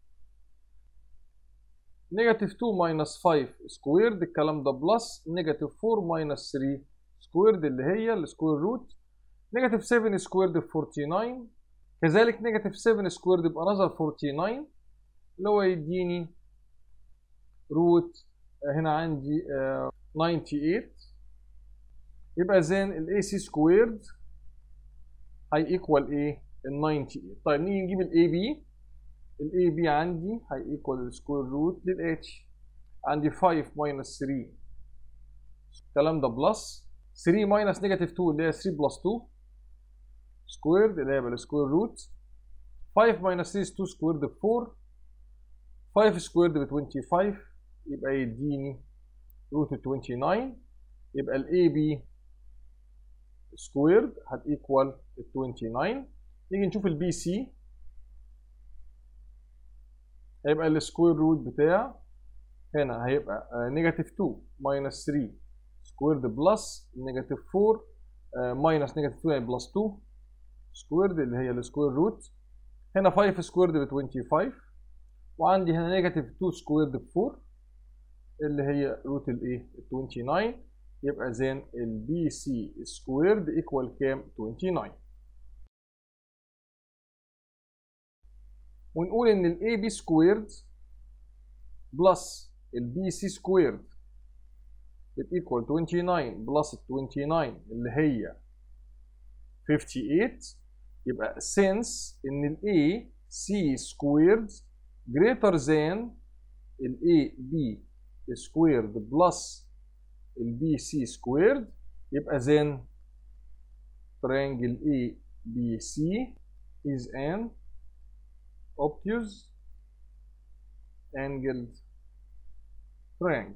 نيجاتيف 2 ماينس 5 سكويرد الكلام ده بلس نيجاتيف 4 ماينس 3 سكويرد اللي هي السكوير روت نيجاتيف 7 سكويرد ب 49 كذلك نيجاتيف 7 سكويرد بانذر 49 اللي هو يديني روت هنا عندي 98 يبقى زين الاي سي سكويرد هي ايكوال ايه ال 98 طيب نيجي نجيب الاي بي الاي بي عندي هي ايكوال السكوير روت للاتش عندي 5 ماينس 3 الكلام ده بلس 3 ماينس نيجاتيف 2 اللي هي 3 بلس 2 سكويرد اللي هي بالسكوير روت 5 ماينس 3 2 سكويرد ب 4 5 سكويرد ب 25 يبقى يديني روت 29 يبقى الاي بي سكويرد هتيكوال ال 29 نيجي نشوف البي سي هيبقى السكوير روت بتاع هنا هيبقى نيجاتيف 2 ماينس 3 سكويرد بلس نيجاتيف 4 ماينس نيجاتيف 2 يعني بلس 2 سكويرد اللي هي السكوير روت هنا 5 سكويرد ب 25 وعندي هنا نيجاتيف 2 سكويرد ب 4 اللي هي روت الايه 29 يبقى زين البي سي سكويرد ايكوال كام 29 ونقول ان الاي بي سكويرد بلس البي سي سكويرد بتيكوال 29 بلس ال 29 اللي هي 58 يبقى since ان ال A C squared greater than ال A B squared plus ال B C squared يبقى then triangle A B C is an obtuse angled triangle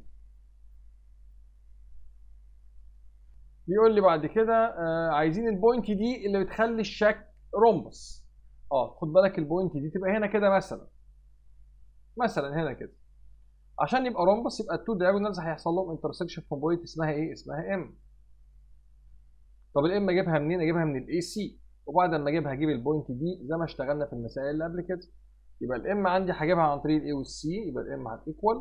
بيقول لي بعد كده آه عايزين البوينت دي اللي بتخلي الشكل رومبس اه خد بالك البوينت دي تبقى هنا كده مثلا مثلا هنا كده عشان يبقى رومبس يبقى التو دايجونالز هيحصل لهم انترسكشن في بوينت اسمها ايه؟ اسمها ام طب الام اجيبها منين؟ اجيبها من الاي سي وبعد ما اجيبها اجيب البوينت دي زي ما اشتغلنا في المسائل اللي قبل كده يبقى الام عندي هجيبها عن طريق الاي والسي يبقى الام هتيكوال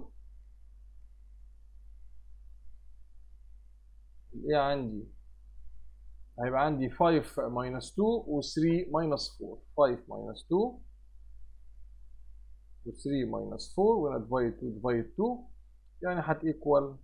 الايه عندي هيبقى عندي 5 minus 2 و 3 minus 4 5 minus 2 و 3 minus 4 وهنا divide 2 divide 2 يعني هتيكوال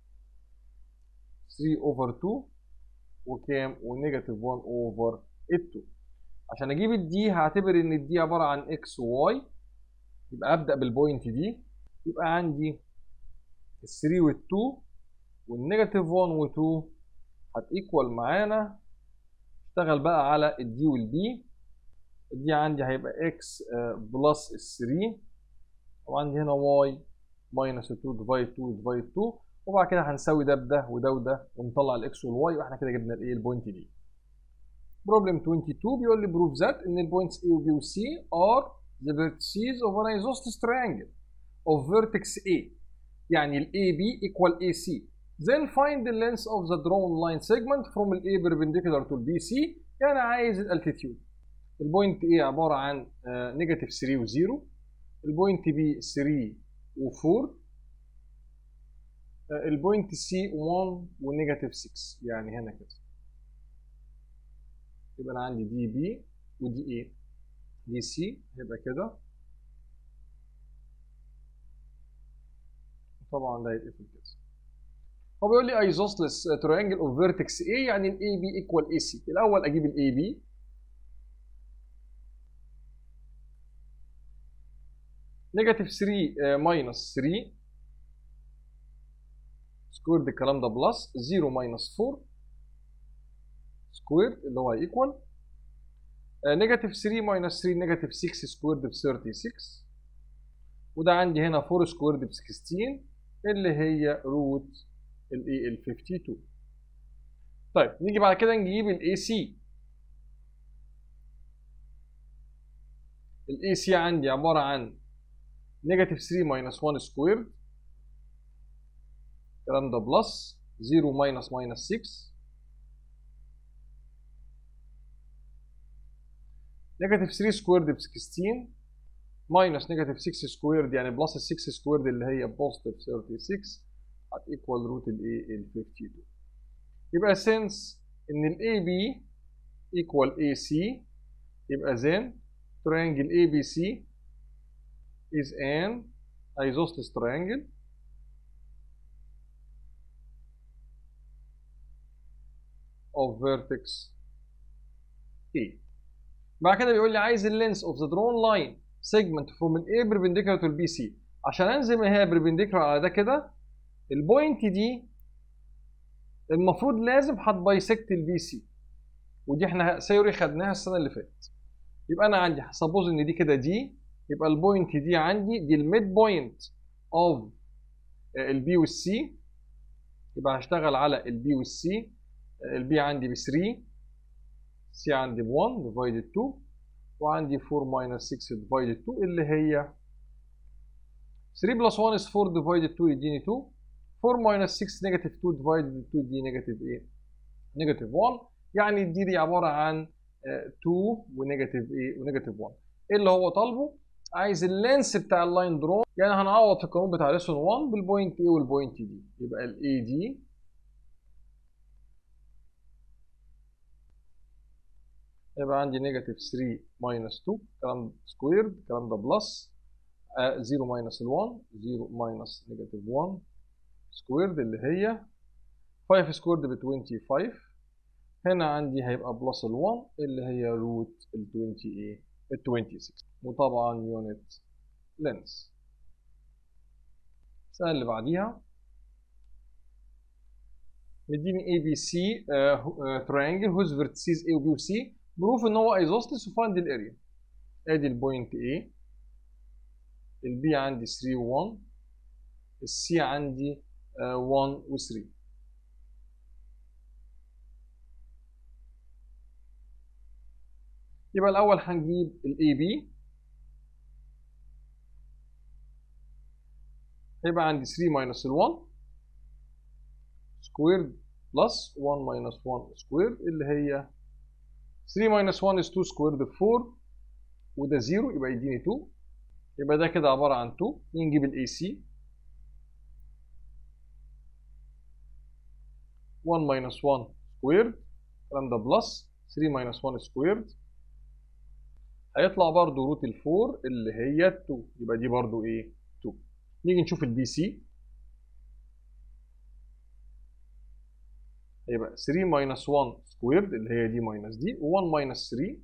3 over 2 وكام ونيجاتيف 1 over 2 عشان اجيب الدي هعتبر ان الدي عباره عن اكس وواي يبقى ابدا بالبوينت دي يبقى عندي ال 3 وال 2 والنيجاتيف 1 و 2 هتيكوال معانا اشتغل بقى على الدي والبي الدي عندي هيبقى اكس بلس ال 3 وعندي هنا واي ماينس 2 ديفايد 2 ديفايد 2 وبعد كده هنساوي ده بده وده وده ونطلع الاكس والواي واحنا كده جبنا الايه البوينت دي بروبلم 22 بيقول لي بروف ذات ان البوينتس A و B و C are the vertices of an isosceles triangle of vertex A يعني ال AB equal AC then find the length of the drawn line segment from ال A perpendicular to ال BC يعني عايز الالتيتيود البوينت A عبارة عن نيجاتيف 3 و 0 البوينت B 3 و 4 البوينت C 1 ونيجاتيف 6 يعني هنا كده يبقى انا عندي دي بي ودي ايه دي سي يبقى كده طبعا ده هيتقفل كده هو بيقول لي ايزوسلس تريانجل اوف فيرتكس اي يعني الاي بي ايكوال اي سي الاول اجيب الاي بي نيجاتيف 3 ماينس 3 سكويرد الكلام ده بلس 0 ماينس 4 سكويرد اللي هو ايكوال نيجاتيف 3 ماينس 3 نيجاتيف 6 سكويرد ب 36 وده عندي هنا 4 سكويرد ب 16 اللي هي روت الاي ال 52 طيب نيجي بعد كده نجيب الاي سي الاي سي عندي عباره عن نيجاتيف 3 ماينس 1 سكويرد الكلام ده بلس 0 ماينس ماينس 6 نيجاتيف 3 سكويرد ب 16 ماينس نيجاتيف 6 سكويرد يعني بلس ال 6 سكويرد اللي هي بوزيتيف 36 هتيكوال روت الايه ال 52 يبقى سينس ان الاي بي ايكوال اي سي يبقى then triangle ABC is an isosceles triangle of vertex A بعد كده بيقول لي عايز اللينس اوف ذا درون لاين سيجمنت فروم الاي بربنديكولار تو البي سي عشان انزل ما هي بربنديكولار على ده كده البوينت دي المفروض لازم هتبايسكت البي سي ودي احنا سيوري خدناها السنه اللي فاتت يبقى انا عندي سبوز ان دي كده دي يبقى البوينت دي عندي دي الميد بوينت اوف البي والسي يبقى هشتغل على البي والسي البي عندي ب 3 سي عندي ب 1 ديفايدد 2 وعندي 4 ماينس 6 ديفايدد 2 اللي هي 3 بلس 1 is 4 ديفايدد 2 يديني 2 4 ماينس 6 نيجاتيف 2 ديفايدد 2 دي نيجاتيف ايه؟ نيجاتيف 1 يعني دي دي عباره عن 2 ونيجاتيف ايه؟ ونيجاتيف 1 ايه اللي هو طالبه؟ عايز اللينس بتاع اللاين درون يعني هنعوض في القانون بتاع ليسون 1 بالبوينت A والبوينت دي يبقى ال AD يبقى عندي نيجاتيف 3 ماينس 2 الكلام سكويرد الكلام ده بلس 0 ماينس ال 1 0 ماينس نيجاتيف 1 سكويرد اللي هي 5 سكويرد ب 25 هنا عندي هيبقى بلس ال 1 اللي هي روت ال 20 ايه ال 26 وطبعا يونت لينس السنة اللي بعديها مديني اي بي سي تريانجل هوز فيرتسيز اي وبي وسي بروف ان هو ايزوسلس وفايند الاريا ادي البوينت A البي عندي 3 و1 السي عندي 1 و3 يبقى الاول هنجيب الاي بي هيبقى عندي 3 ماينس ال1 سكويرد بلس 1 ماينس 1 سكويرد اللي هي 3 ماينس 1 is 2 سكويرد 4 وده 0 يبقى يديني 2 يبقى ده كده عبارة عن 2 نجيب الاي سي 1 ماينس 1 سكويرد الكلام ده بلس 3 ماينس 1 سكويرد هيطلع برضو روت ال 4 اللي هي 2 يبقى دي برضو ايه 2 نيجي نشوف البي سي يبقى 3 ماينس 1 سكويرد اللي هي دي ماينس دي و1 ماينس 3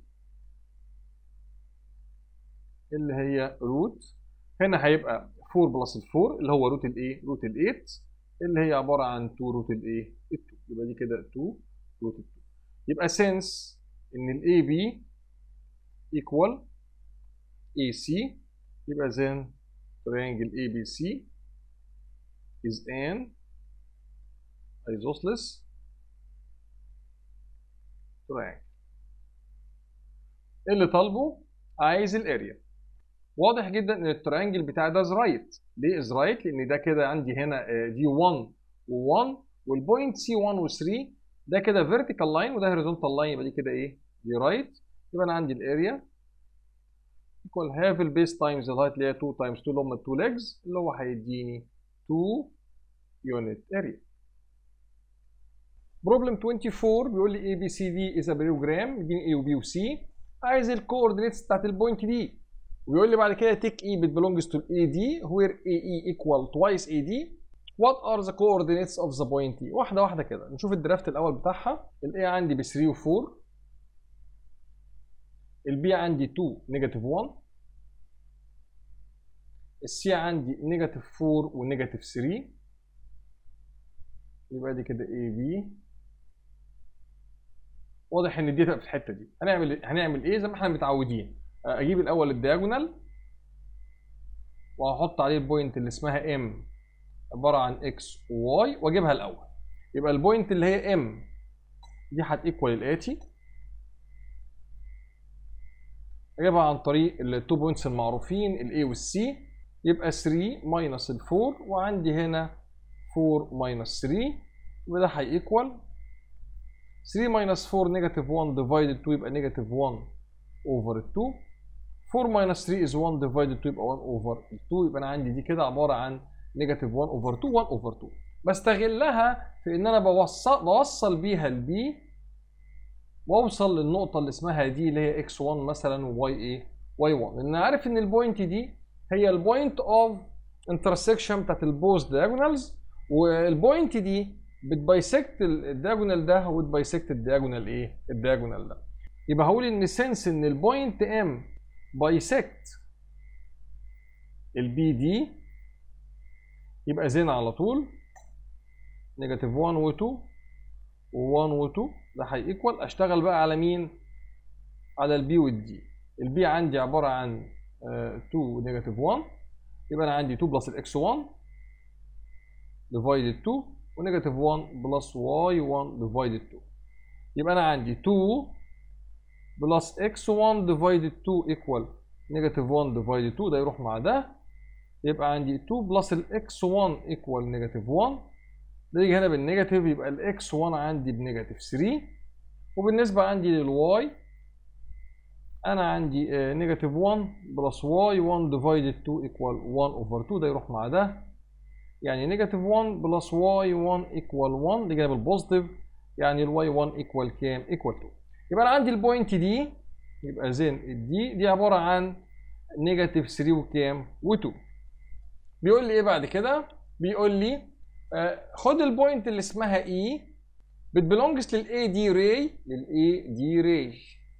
اللي هي روت هنا هيبقى 4 بلس ال 4 اللي هو روت الايه روت ال 8 اللي هي عباره عن 2 روت الايه ال 2 يبقى دي كده 2 روت ال 2 يبقى سنس ان الاي بي equal AC يبقى then triangle ABC is an isosceles triangle اللي طالبه عايز الاريا واضح جدا ان التريانجل بتاعي ده رايت ليه از رايت لان ده كده عندي هنا دي 1 و1 والبوينت سي 1 و3 ده كده فيرتيكال لاين وده هوريزونتال لاين يبقى دي كده ايه دي رايت يبقى انا عندي الاريا equal half البيس تايمز الهايت اللي هي 2 تايمز 2 اللي هم 2 legs اللي هو هيديني 2 unit area بروبلم 24 بيقول لي A B C D is a parallelogram يديني A و B و C عايز الكوردينيتس بتاعت البوينت دي ويقول لي بعد كده take E bit belongs to AD where AE equal twice AD what are the coordinates of the point E واحده واحده كده نشوف الدرافت الاول بتاعها ال A عندي ب 3 و 4 البي عندي 2 نيجاتيف 1 السي عندي نيجاتيف 4 ونيجاتيف 3 يبقى دي كده اي بي واضح ان دي تبقى في الحته دي هنعمل هنعمل ايه زي ما احنا متعودين اجيب الاول الدياجونال وهحط عليه البوينت اللي اسمها ام عباره عن اكس وواي واجيبها الاول يبقى البوينت اللي هي ام دي هتيكوال الاتي اجيبها عن طريق التو بوينتس المعروفين الاي والسي يبقى 3 ماينس ال 4 وعندي هنا 4 ماينس 3 يبقى ده هيكوال 3 ماينس 4 نيجاتيف 1 ديفايدد 2 يبقى نيجاتيف 1 اوفر 2 4 ماينس 3 از 1 ديفايدد 2 يبقى 1 اوفر 2 يبقى انا عندي دي كده عباره عن نيجاتيف 1 اوفر 2 1 اوفر 2 بستغلها في ان انا بوصل بوصل بيها البي واوصل للنقطة اللي اسمها دي اللي هي x1 مثلا وy ايه y1 لان عارف ان البوينت دي هي البوينت اوف انترسكشن بتاعت البوز دياجونالز والبوينت دي بتبايسكت الدياجونال ده وتبايسكت الدياجونال ايه الدياجونال ده يبقى هقول ان سنس ان البوينت ام بايسكت البي دي يبقى زين على طول نيجاتيف 1 و2 و1 و2 ده هيكوال اشتغل بقى على مين على البي والدي البي عندي عباره عن 2 نيجاتيف 1 يبقى انا عندي 2 بلس الاكس 1 ديفايدد 2 ونيجاتيف 1 بلس واي 1 ديفايدد 2 يبقى انا عندي 2 بلس اكس 1 ديفايدد 2 ايكوال نيجاتيف 1 ديفايدد 2 ده يروح مع ده يبقى عندي 2 بلس الاكس 1 ايكوال نيجاتيف 1 ده يجي هنا بالنيجاتيف يبقى الاكس 1 عندي بنيجاتيف 3 وبالنسبه عندي للواي انا عندي نيجاتيف 1 بلس واي 1 ديفايدد 2 ايكوال 1 اوفر 2 ده يروح مع ده يعني نيجاتيف 1 بلس واي 1 ايكوال 1 دي جايب البوزيتيف يعني الواي 1 ايكوال كام؟ ايكوال 2 يبقى انا عندي البوينت دي يبقى زين الدي دي عباره عن نيجاتيف 3 وكام؟ و2 بيقول لي ايه بعد كده؟ بيقول لي آه خد البوينت اللي اسمها اي بتبلونجز للاي دي راي للاي دي راي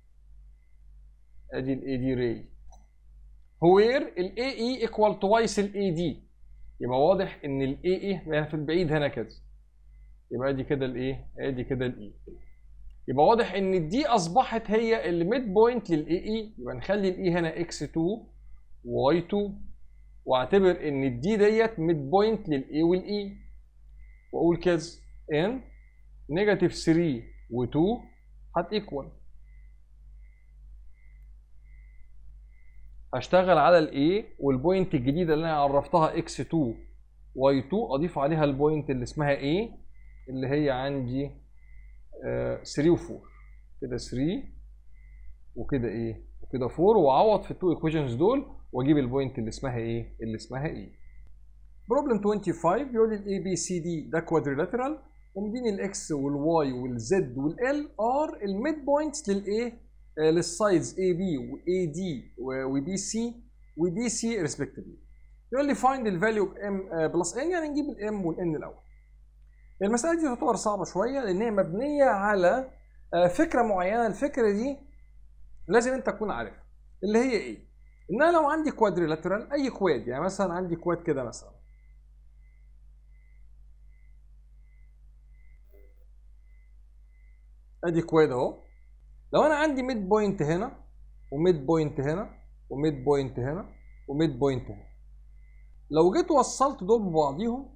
ادي الاي دي راي وير الاي اي ايكوال توايس الاي دي يبقى واضح ان الاي اي في البعيد هنا كده يبقى ادي كده الايه ادي كده الاي يبقى واضح ان دي اصبحت هي الميد بوينت للاي اي يبقى نخلي الاي هنا اكس 2 واي 2 واعتبر ان الدي ديت ميد بوينت للاي والاي واقول كده ان نيجاتيف 3 و2 هتيكوال هشتغل على الاي والبوينت الجديده اللي انا عرفتها اكس 2 واي 2 اضيف عليها البوينت اللي اسمها ايه اللي هي عندي 3 و4 كده 3 وكده ايه وكده 4 واعوض في التو ايكويشنز دول واجيب البوينت اللي اسمها ايه اللي اسمها ايه بروبلم 25 بيقول لي الاي بي سي دي ده كوادريلاترال ومديني الاكس والواي والزد والال ار الميد بوينتس للايه للسايدز اي بي واي دي وبي سي ودي سي ريسبكتفلي يقول لي فايند الفاليو ام بلس ان يعني نجيب الام والان الاول المساله دي تعتبر صعبه شويه لان هي مبنيه على فكره معينه الفكره دي لازم انت تكون عارفها اللي هي ايه ان انا لو عندي كوادريلاترال اي كواد يعني مثلا عندي كواد كده مثلا ادي كواد اهو لو انا عندي ميد بوينت هنا وميد بوينت هنا وميد بوينت هنا وميد بوينت هنا لو جيت وصلت دول ببعضيهم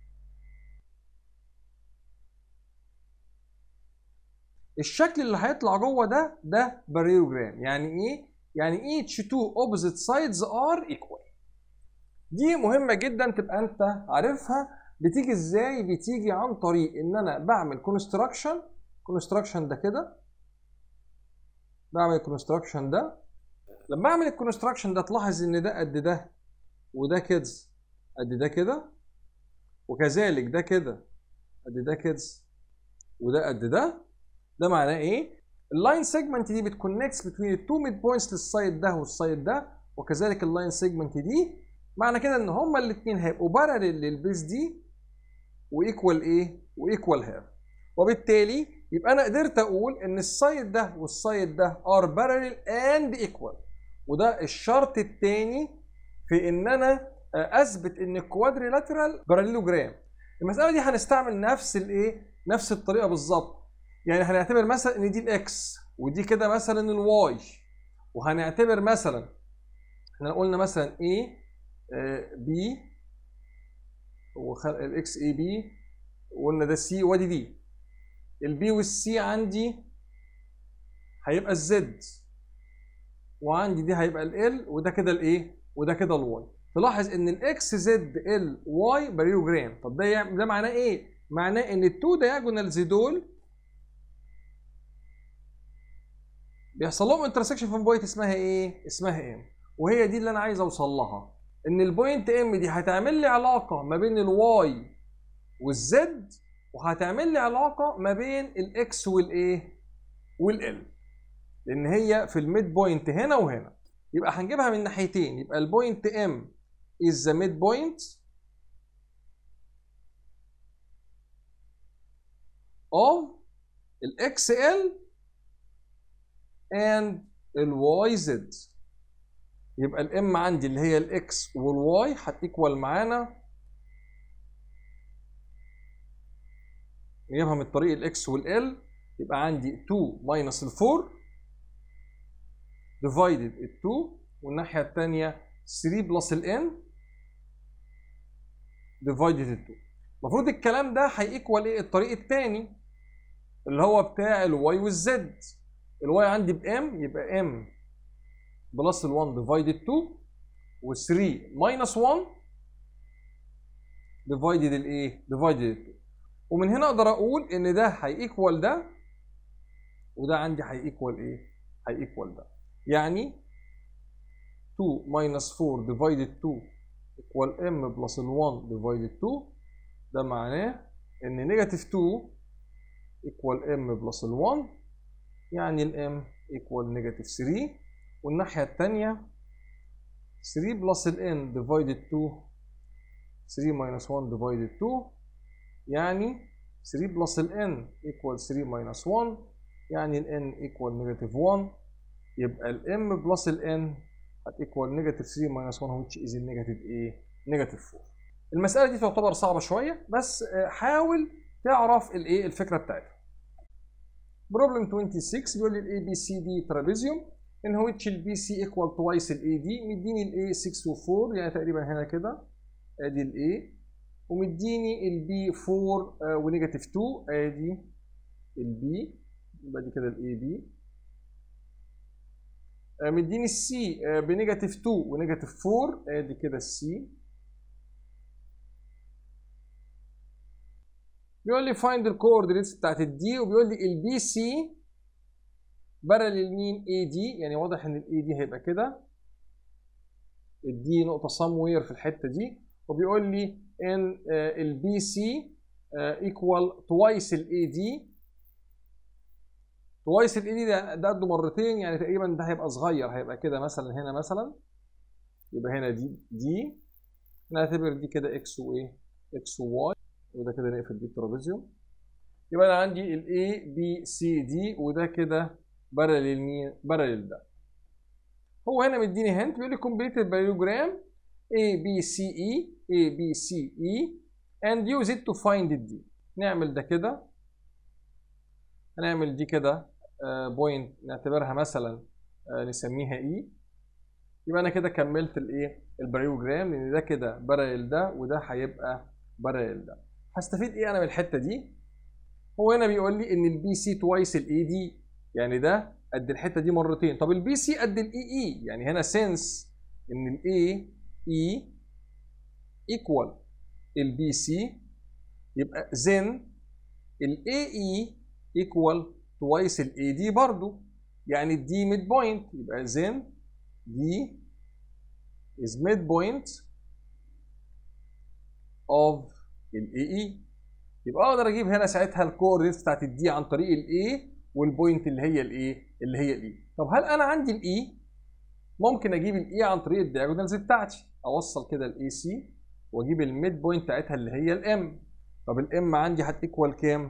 الشكل اللي هيطلع جوه ده ده باريوجرام يعني ايه يعني each two opposite sides are equal دي مهمه جدا تبقى انت عارفها بتيجي ازاي بتيجي عن طريق ان انا بعمل كونستراكشن كونستراكشن ده كده بعمل الكونستراكشن ده لما اعمل الكونستراكشن ده تلاحظ ان ده قد ده وده كده قد ده كده وكذلك ده كده قد ده كده وده قد ده ده معناه ايه اللاين سيجمنت دي بتكونكتس بين التو ميد بوينتس للسايد ده والسايد ده وكذلك اللاين سيجمنت دي معنى كده ان هما الاثنين هيبقوا بارلل للبيس دي وايكوال ايه وايكوال هير وبالتالي يبقى انا قدرت اقول ان السايد ده والسايد ده ار بارلل اند ايكوال وده الشرط الثاني في ان انا اثبت ان الكوادريلاترال باراليلوجرام المساله دي هنستعمل نفس الايه نفس الطريقه بالظبط يعني هنعتبر مثلا ان دي الاكس ودي كده مثلا الواي وهنعتبر مثلا احنا قلنا مثلا A بي الاكس اي بي وقلنا ده سي وادي دي البي والسي عندي هيبقى الزد وعندي دي هيبقى ال وده كده الايه وده كده الواي تلاحظ ان الاكس زد ال واي باريوجرام طب ده ده معناه ايه معناه ان التو دايجونالز دول بيحصل لهم انترسكشن في بوينت اسمها ايه اسمها ام وهي دي اللي انا عايز اوصل لها ان البوينت ام دي هتعمل لي علاقه ما بين الواي والزد وهتعمل لي علاقه ما بين الاكس والايه والال لان هي في الميد بوينت هنا وهنا يبقى هنجيبها من ناحيتين يبقى البوينت ام is the mid point of الاكس ال and الواي زد يبقى الام عندي اللي هي الاكس والواي هتيكوال معانا نجيبها من الطريق الاكس والال يبقى عندي 2 ماينس ال 4 ديفايدد ال 2 والناحيه الثانيه 3 بلس ال ان ديفايدد ال 2 المفروض الكلام ده هيكوال ايه الطريق الثاني اللي هو بتاع الواي والزد الواي عندي بام يبقى ام بلس ال 1 ديفايدد 2 و3 ماينس 1 ديفايدد الايه؟ ديفايدد ال 2 ومن هنا اقدر اقول ان ده هيكوال ده وده عندي هيكوال ايه؟ هيكوال ده يعني 2 ماينس 4 ديفايدد 2 ايكوال ام بلس ال 1 ديفايدد 2 ده معناه ان نيجاتيف 2 ايكوال ام بلس ال 1 يعني الام ايكوال نيجاتيف 3 والناحية التانية 3 بلس ال n divided 2 3 minus 1 divided 2 يعني 3 بلس ال n equal 3 minus 1 يعني ال n equal negative 1 يبقى ال m بلس ال n هتيكوال نيجاتيف 3 minus 1 which is negative ايه؟ نيجاتيف 4 المسألة دي تعتبر صعبة شوية بس حاول تعرف الايه الفكرة بتاعتها بروبلم 26 بيقول لي الاي بي سي دي ترابيزيوم ان which البي سي ايكوال توايس الاي دي مديني الاي 6 و4 يعني تقريبا هنا كده ادي الاي ومديني البي 4 ونيجاتيف 2 ادي البي يبقى دي كده الاي بي مديني السي بنيجاتيف 2 ونيجاتيف 4 ادي كده السي بيقول لي فايند الكوردينيتس بتاعت الدي وبيقول لي البي سي بارلل مين اي دي يعني واضح ان الاي دي هيبقى كده الدي نقطه سموير في الحته دي وبيقول لي ان البي سي ايكوال توايس الاي دي توايس الاي دي ده ده قده مرتين يعني تقريبا ده هيبقى صغير هيبقى كده مثلا هنا مثلا يبقى هنا دي دي نعتبر دي كده اكس وايه اكس وواي وده كده نقفل بيه الترابيزيوم يبقى انا عندي الاي بي سي دي وده كده بارلل مين بارلل ده هو هنا مديني هنت بيقول لي كومبليت الباريوجرام A B C E A B C E and use it to find the D نعمل ده كده هنعمل دي كده بوينت نعتبرها مثلا نسميها E يبقى انا كده كملت الايه الباريوجرام لان ده كده بارلل ده وده هيبقى بارلل ده هستفيد ايه انا من الحته دي هو هنا بيقول لي ان البي سي توايس الاي دي يعني ده قد الحته دي مرتين طب البي سي قد الاي اي يعني هنا سنس ان الاي اي ايكوال البي سي يبقى زين الاي اي ايكوال توايس الاي دي برضو يعني الدي ميد بوينت يبقى زين دي is midpoint of الاي اي يبقى اقدر اجيب هنا ساعتها الكوردينتس بتاعت الدي عن طريق الاي والبوينت اللي هي الايه اللي هي الاي طب هل انا عندي الاي ممكن اجيب الاي عن طريق الدياجونالز بتاعتي اوصل كده الاي سي واجيب الميد بوينت بتاعتها اللي هي الام طب الام عندي هتيكوال كام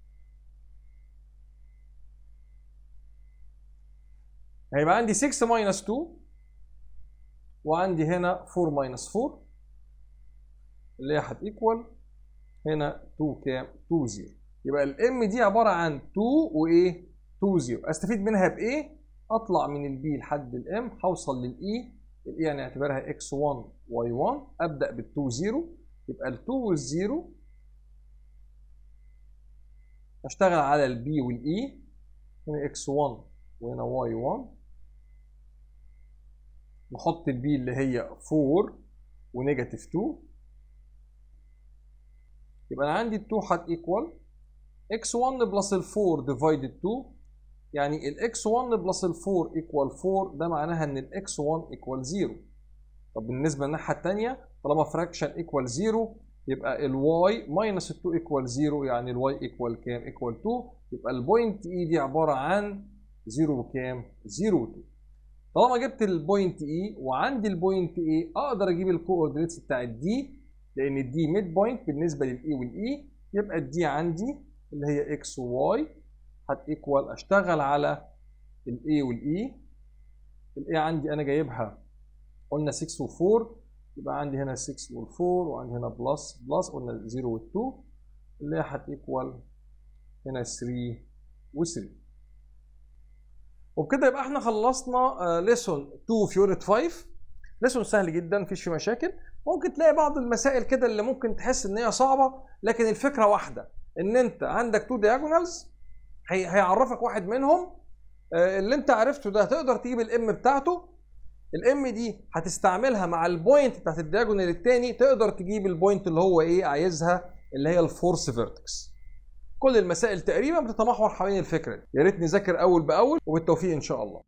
هيبقى عندي 6 ماينس 2 وعندي هنا 4 ماينس 4 اللي هي هتيكوال هنا 2 كام 2 0 يبقى الام دي عباره عن 2 وايه 2 0 استفيد منها بايه اطلع من البي لحد الام هوصل للاي الاي هنعتبرها اكس 1 واي 1 ابدا بال 2 0 يبقى ال 2 وال 0 اشتغل على البي والاي هنا اكس 1 وهنا واي 1 نحط البي اللي هي 4 ونيجاتيف 2 يبقى انا عندي ال 2 هت ايكوال x1 بلس ال 4 ديفايدد 2 يعني ال x1 بلس ال 4 ايكوال 4 ده معناها ان ال x1 ايكوال 0 طب بالنسبه للناحيه الثانيه طالما فراكشن ايكوال 0 يبقى ال y ماينس ال 2 ايكوال 0 يعني ال y ايكوال كام؟ ايكوال 2 يبقى البوينت اي دي عباره عن 0 وكام؟ 0 و 2 طالما جبت البوينت اي وعندي البوينت اي اقدر اجيب الكوردينيتس بتاع الدي لان الدي ميد بوينت بالنسبه للاي والاي يبقى الدي عندي اللي هي اكس وواي هتيكوال اشتغل على الاي والاي الاي عندي انا جايبها قلنا 6 و4 يبقى عندي هنا 6 وال4 وعندي هنا بلس بلس قلنا 0 وال2 اللي هي هتيكوال هنا 3 و3 وبكده يبقى احنا خلصنا ليسون 2 في يونت 5 ليسون سهل جدا مفيش فيه مشاكل ممكن تلاقي بعض المسائل كده اللي ممكن تحس ان هي صعبه لكن الفكره واحده ان انت عندك تو دياجونالز هيعرفك واحد منهم اللي انت عرفته ده تقدر تجيب الام بتاعته الام دي هتستعملها مع البوينت بتاعت الدياجونال الثاني تقدر تجيب البوينت اللي هو ايه عايزها اللي هي الفورس فيرتكس كل المسائل تقريبا بتتمحور حوالين الفكره دي يا ريت نذاكر اول باول وبالتوفيق ان شاء الله